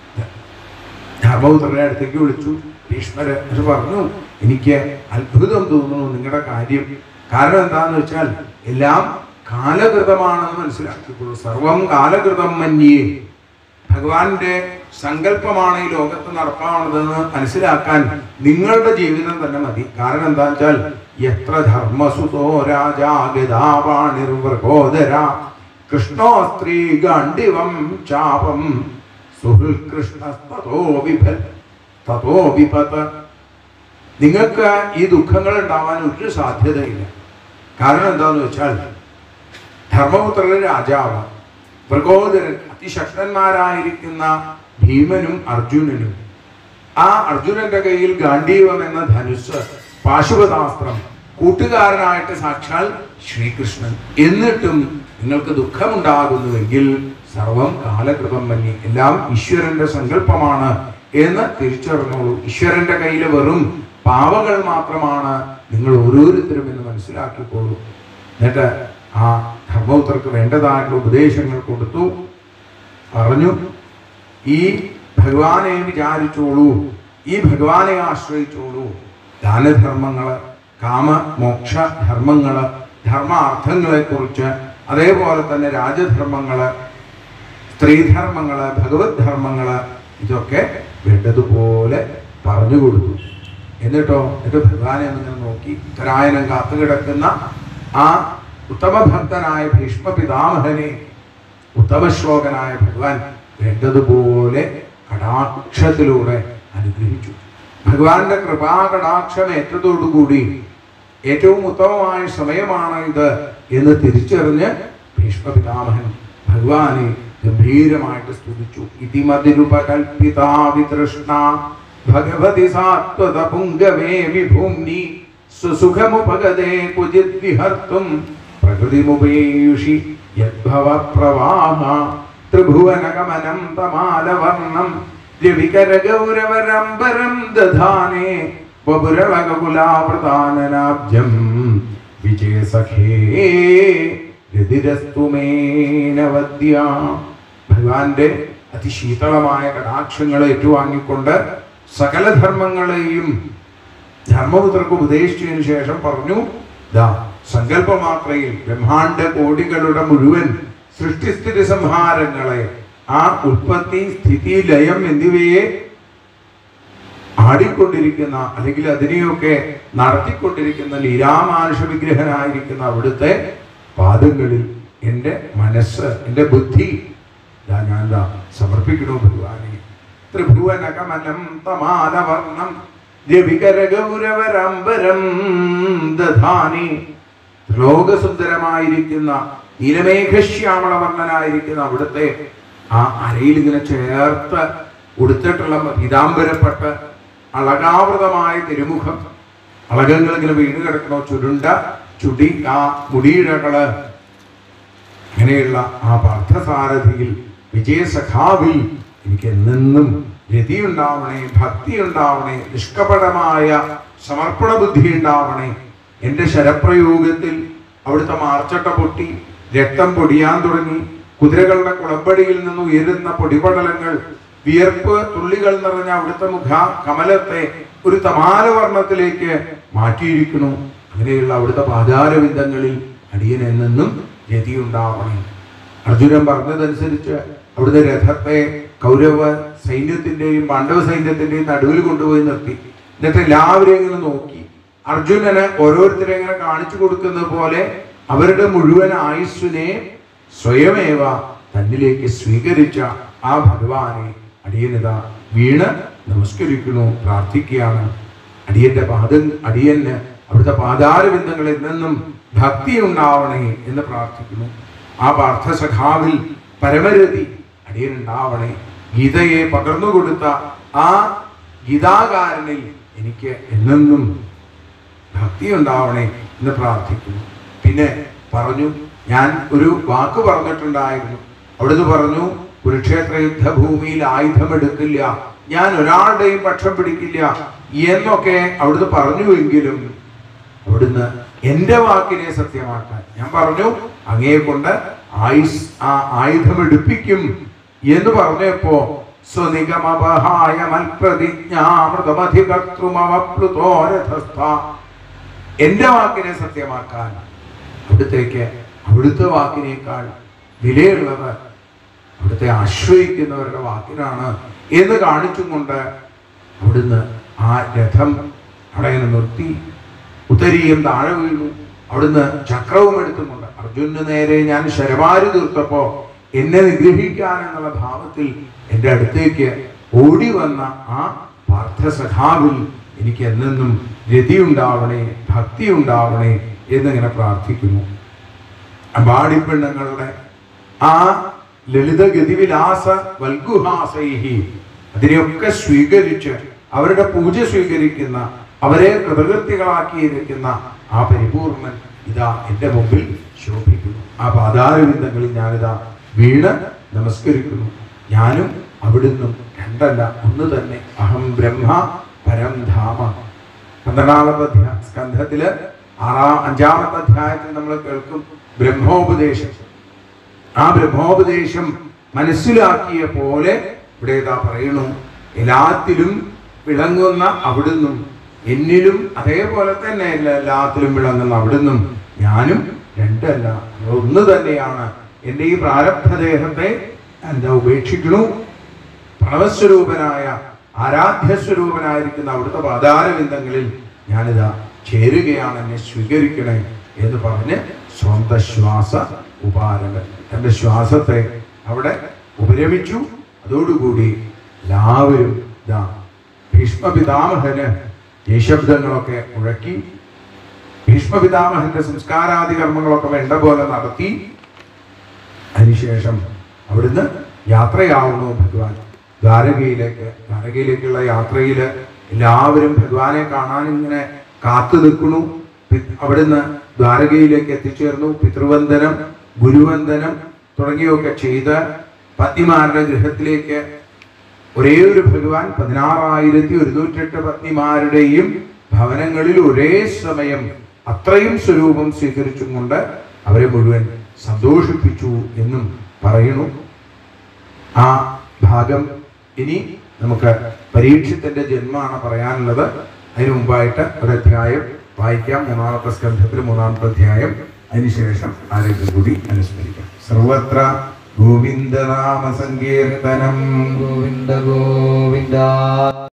ധർമ്മപുത്രനെ അടുത്തേക്ക് വിളിച്ചു ഭീഷ്മര് ഇത് പറഞ്ഞു എനിക്ക് അത്ഭുതം തോന്നുന്നു നിങ്ങളുടെ കാര്യം കാരണം എന്താന്ന് വെച്ചാൽ എല്ലാം കാലകൃതമാണെന്ന് മനസ്സിലാക്കിക്കൊള്ളൂ സർവം കാലകൃതം മന്യേ ഭഗവാന്റെ സങ്കല്പമാണ് ഈ ലോകത്ത് നടപ്പാവുന്നതെന്ന് മനസ്സിലാക്കാൻ നിങ്ങളുടെ ജീവിതം തന്നെ മതി കാരണം എന്താ വെച്ചാൽ എത്ര ധർമ്മസുതോ രാജാ ഗതാവാണിർവൃകോദര കൃഷ്ണോ സ്ത്രീ ഗാണ്ഡിവം ചാപം സുഹൃൽ കൃഷ്ണ തതോ വിഭൽ തതോ വിപത്ത് നിങ്ങൾക്ക് ഈ ദുഃഖങ്ങൾ ഉണ്ടാവാൻ ഒരു സാധ്യതയില്ല കാരണം എന്താന്ന് വെച്ചാൽ ധർമ്മപുത്രരുടെ രാജാവ് പ്രകോദരൻ അതിശക്തന്മാരായിരിക്കുന്ന ഭീമനും അർജുനനും ആ അർജുനന്റെ കയ്യിൽ ഗാന്ധീവം എന്ന ധനുസ് പാശുപതാസ്ത്രം കൂട്ടുകാരനായിട്ട് സാക്ഷാൽ ശ്രീകൃഷ്ണൻ എന്നിട്ടും നിങ്ങൾക്ക് ദുഃഖമുണ്ടാകുന്നുവെങ്കിൽ സർവം കാലകൃതം മന്നി എല്ലാം ഈശ്വരന്റെ സങ്കല്പമാണ് എന്ന് തിരിച്ചറിഞ്ഞോളൂ ഈശ്വരന്റെ കയ്യിൽ വെറും പാവകൾ മാത്രമാണ് നിങ്ങൾ ഓരോരുത്തരും എന്ന് മനസ്സിലാക്കിക്കോളൂ എന്നിട്ട് ആ ധർമ്മപുത്രർക്ക് വേണ്ടതായിട്ടുള്ള ഉപദേശങ്ങൾ കൊടുത്തു പറഞ്ഞു ഈ ഭഗവാനെ വിചാരിച്ചോളൂ ഈ ഭഗവാനെ ആശ്രയിച്ചോളൂ ദാനധർമ്മങ്ങള് കാമ മോക്ഷ ധർമ്മങ്ങള് ധർമാർത്ഥങ്ങളെ കുറിച്ച് അതേപോലെ തന്നെ രാജധർമ്മങ്ങള് സ്ത്രീധർമ്മങ്ങള് ഭഗവത് ധർമ്മങ്ങള് ഇതൊക്കെ വേണ്ടതുപോലെ പറഞ്ഞു കൊടുത്തു എന്നിട്ടോ എന്നിട്ട് ഭഗവാനെ ഒന്നിങ്ങനെ നോക്കി ഉത്തരായനം കാത്തു കിടക്കുന്ന ആ ഉത്തമ ഭക്തനായ ഭീഷ്മ പിതാമഹനെ ഉത്തമ ശ്ലോകനായ ഭഗവാൻ വേണ്ടതുപോലെ കടാക്ഷത്തിലൂടെ അനുഗ്രഹിച്ചു ഭഗവാന്റെ കൃപാകടാക്ഷം ഏറ്റതോടുകൂടി ഏറ്റവും ഉത്തമമായ സമയമാണ് ഇത് എന്ന് തിരിച്ചറിഞ്ഞ് ഭീഷ്മ പിതാമഹൻ ഭഗവാനെ ഗംഭീരമായിട്ട് സ്തുതിച്ചു ഇതിമതിരുപകൽപ്പിതാ വിതൃഷ്ണ ഭഗവതി സാത്വത പുങ്കവേ വിഭൂംനി സ്വസുഖമുപഗതേ കുചിത് വിഹർത്തും പ്രകൃതിമുപേയുഷി യദ്ഭവ പ്രവാഹ ത്രിഭുവനഗമനം തമാലവർണം രവികരഗൗരവരംബരം ദധാനേ വപുരളകുലാവൃതാനനാബ്ജം വിജയസഖേ രതിരസ്തുമേനവദ്യ ഭഗവാന്റെ അതിശീതളമായ കടാക്ഷങ്ങൾ ഏറ്റുവാങ്ങിക്കൊണ്ട് സകല ധർമ്മങ്ങളെയും ധർമ്മപുത്രർക്ക് ഉപദേശിച്ചതിന് ശേഷം പറഞ്ഞു ദാ സങ്കല്പമാത്രയിൽ ബ്രഹ്മാണ്ട കോടികളുടെ മുഴുവൻ സൃഷ്ടിസ്ഥിതി സംഹാരങ്ങളെ ആ ഉൽപ്പത്തി സ്ഥിതി ലയം എന്നിവയെ ആടിക്കൊണ്ടിരിക്കുന്ന അല്ലെങ്കിൽ അതിനെയൊക്കെ നടത്തിക്കൊണ്ടിരിക്കുന്ന ലീലാമാനുഷ വിഗ്രഹനായിരിക്കുന്ന അവിടുത്തെ പാദങ്ങളിൽ എൻ്റെ മനസ്സ് എൻ്റെ ബുദ്ധി ദാ ഞാൻ ദാ സമർപ്പിക്കണു ഭഗവാനെ ത്രിഭുവനകമനം തമാലവർണം രവികരഗൗരവരംബരം ദധാനി ലോകസുന്ദരമായിരിക്കുന്ന നീലമേഘശ്യാമളവർണ്ണനായിരിക്കുന്ന അവിടുത്തെ ആ അരയിൽ ഇങ്ങനെ ചേർത്ത് ഉടുത്തിട്ടുള്ള പീതാംബരപ്പെട്ട് അളകാവൃതമായ തിരുമുഖം അളകങ്ങൾ ഇങ്ങനെ വീണ് കിടക്കണോ ചുരുണ്ട ചുടി ആ മുടിയിഴകള് അങ്ങനെയുള്ള ആ പാർത്ഥസാരഥിയിൽ വിജയസഖാവിൽ എനിക്ക് എന്നെന്നും രതി ഉണ്ടാവണേ ഭക്തി ഉണ്ടാവണേ നിഷ്കപടമായ സമർപ്പണ ബുദ്ധി ഉണ്ടാവണേ എൻ്റെ ശരപ്രയോഗത്തിൽ അവിടുത്തെ മാർച്ചട്ട പൊട്ടി രക്തം പൊടിയാൻ തുടങ്ങി കുതിരകളുടെ കുളമ്പടിയിൽ നിന്ന് ഉയരുന്ന പൊടിപടലങ്ങൾ വിയർപ്പ് തുള്ളികൾ നിറഞ്ഞ അവിടുത്തെ മുഖ കമലത്തെ ഒരു തമാലവർണ്ണത്തിലേക്ക് മാറ്റിയിരിക്കുന്നു അങ്ങനെയുള്ള അവിടുത്തെ പാതാരവിന്ദങ്ങളിൽ അടിയൻ എന്നെന്നും രതിയുണ്ടാവണം അർജുനൻ പറഞ്ഞതനുസരിച്ച് അവിടുത്തെ രഥത്തെ കൗരവ സൈന്യത്തിന്റെയും പാണ്ഡവ സൈന്യത്തിന്റെയും നടുവിൽ കൊണ്ടുപോയി നിർത്തി എന്നിട്ട് എല്ലാവരെയും ഇങ്ങനെ നോക്കി അർജുനന് ഓരോരുത്തരെ ഇങ്ങനെ കാണിച്ചു കൊടുക്കുന്നത് പോലെ അവരുടെ മുഴുവൻ ആയുസ്സിനെ സ്വയമേവ തന്നിലേക്ക് സ്വീകരിച്ച ആ ഭഗവാനെ അടിയനിത വീണ് നമസ്കരിക്കുന്നു പ്രാർത്ഥിക്കുകയാണ് അടിയന്റെ പാദം അടിയന് അവിടുത്തെ പാതാരബിന്ദങ്ങളിൽ നിന്നും ഭക്തി ഉണ്ടാവണേ എന്ന് പ്രാർത്ഥിക്കുന്നു ആ പാർത്ഥസഖാവിൽ പരമരതി അടിയനുണ്ടാവണേ ഗീതയെ പകർന്നു കൊടുത്ത ആ ഗീതാകാരനിൽ എനിക്ക് എന്നെന്നും ഭക്തി ഉണ്ടാവണേ എന്ന് പ്രാർത്ഥിക്കുന്നു പിന്നെ പറഞ്ഞു ഞാൻ ഒരു വാക്ക് പറഞ്ഞിട്ടുണ്ടായിരുന്നു അവിടുന്ന് പറഞ്ഞു കുരുക്ഷേത്ര യുദ്ധഭൂമിയിൽ ആയുധമെടുക്കില്ല ഞാൻ ഒരാളുടെയും പക്ഷം പിടിക്കില്ല എന്നൊക്കെ അവിടുന്ന് പറഞ്ഞുവെങ്കിലും അവിടുന്ന് എന്റെ വാക്കിനെ സത്യമാക്കാൻ ഞാൻ പറഞ്ഞു അങ്ങയെ കൊണ്ട് ആയുസ് ആ ആയുധമെടുപ്പിക്കും എന്ന് പറഞ്ഞപ്പോ സ്വനിഗമപഹായ മൽപ്രതിജ്ഞാമൃതമധികർത്തൃമവപ്ലുതോരഥസ്ഥ എന്റെ വാക്കിനെ സത്യമാക്കാൻ അവിടുത്തേക്ക് അവിടുത്തെ വാക്കിനേക്കാൾ വിലയുള്ളത് അവിടുത്തെ ആശ്രയിക്കുന്നവരുടെ വാക്കിനാണ് എന്ന് കാണിച്ചും കൊണ്ട് അവിടുന്ന് ആ രഥം അവിടെ ഇങ്ങനെ നിർത്തി ഉത്തരീയം താഴെ വീണു അവിടുന്ന് ചക്രവും എടുത്തുകൊണ്ട് അർജുനന് നേരെ ഞാൻ ശരമാരി തീർത്തപ്പോ എന്നെ നിഗ്രഹിക്കാൻ എന്നുള്ള ഭാവത്തിൽ എൻ്റെ അടുത്തേക്ക് ഓടി വന്ന ആ പാർത്ഥസഖാവിൽ എനിക്ക് എന്നെന്നും രതി ഉണ്ടാവണേ ഭക്തി ഉണ്ടാവണേ എന്നിങ്ങനെ പ്രാർത്ഥിക്കുന്നു അമ്പാടിപ്പെണ്ണുങ്ങളുടെ ആ ലളിത ഗതിവിലാസ വൽഗുഹാസൈഹി അതിനെയൊക്കെ സ്വീകരിച്ച് അവരുടെ പൂജ സ്വീകരിക്കുന്ന അവരെ കൃതകൃത്യകളാക്കിയിരിക്കുന്ന ആ പരിപൂർണൻ ഇതാ എൻ്റെ മുമ്പിൽ ശോഭിക്കുന്നു ആ പാതാരവിന്ദങ്ങളിൽ ഞാനിതാ വീണ് നമസ്കരിക്കുന്നു ഞാനും അവിടുന്നും രണ്ടല്ല ഒന്ന് തന്നെ അഹം ബ്രഹ്മ പരം ധാമ പന്ത്രണ്ടാമത്തെ അധ്യായ സ്കന്ധത്തില് ആറാം അഞ്ചാമത്തെ അധ്യായത്തിൽ നമ്മൾ കേൾക്കും ബ്രഹ്മോപദേശം ആ ബ്രഹ്മോപദേശം മനസ്സിലാക്കിയ പോലെ ഇവിടെ ഇതാ പറയുന്നു എല്ലാത്തിലും വിളങ്ങുന്ന അവിടുന്നും എന്നിലും അതേപോലെ തന്നെ എല്ലാ- എല്ലാത്തിലും വിളങ്ങുന്ന അവിടുന്നും ഞാനും രണ്ടല്ല ഒന്ന് തന്നെയാണ് എൻ്റെ ഈ പ്രാരബ്ധദേഹത്തെ എന്താ ഉപേക്ഷിക്കണു പ്രണവസ്വരൂപനായ ആരാധ്യസ്വരൂപനായിരിക്കുന്ന അവിടുത്തെ പാതാരബിന്ദങ്ങളിൽ ഞാനിതാ ചേരുകയാണ് എന്നെ സ്വീകരിക്കണേ എന്ന് പറഞ്ഞ് സ്വന്തം ശ്വാസ ഉപാരങ്ങൾ തന്റെ ശ്വാസത്തെ അവിടെ ഉപരമിച്ചു അതോടുകൂടി എല്ലാവരും ഇതാ ഭീഷ്മപിതാമഹന് ജയശബ്ദങ്ങളൊക്കെ മുഴക്കി ഭീഷ്മപിതാമഹന്റെ സംസ്കാരാദി കർമ്മങ്ങളൊക്കെ വേണ്ട പോലെ നടത്തി അതിനുശേഷം അവിടുന്ന് യാത്രയാവുന്നു ഭഗവാൻ ദ്വാരകയിലേക്ക് ദ്വാരകയിലേക്കുള്ള യാത്രയിൽ എല്ലാവരും ഭഗവാനെ കാണാൻ ഇങ്ങനെ കാത്തു നിൽക്കുന്നു പി- അവിടുന്ന് ദ്വാരകയിലേക്ക് എത്തിച്ചേർന്നു പിതൃവന്ദനം ഗുരുവന്ദനം തുടങ്ങിയൊക്കെ ചെയ്ത് പത്നിമാരുടെ ഗൃഹത്തിലേക്ക് ഒരേ ഒരു ഭഗവാൻ പതിനാറായിരത്തി ഒരുന്നൂറ്റെട്ട് പത്നിമാരുടെയും ഭവനങ്ങളിൽ ഒരേ സമയം അത്രയും സ്വരൂപം സ്വീകരിച്ചും കൊണ്ട് അവരെ മുഴുവൻ സന്തോഷിപ്പിച്ചു എന്നും പറയുന്നു ആ ഭാഗം ഇനി നമുക്ക് പരീക്ഷത്തിന്റെ ജന്മമാണ് പറയാനുള്ളത് അതിനു മുമ്പായിട്ട് ഒരു അധ്യായം വായിക്കാം മൂന്നാമത്തെ സ്കന്ധത്തിൽ മൂന്നാമത്തെ അധ്യായം അതിനുശേഷം ആരെങ്കിലും കൂടി അനുസ്മരിക്കാം സർവത്ര ഗോവിന്ദനാമ സങ്കീർത്തനം ഗോവിന്ദ ഗോവിന്ദ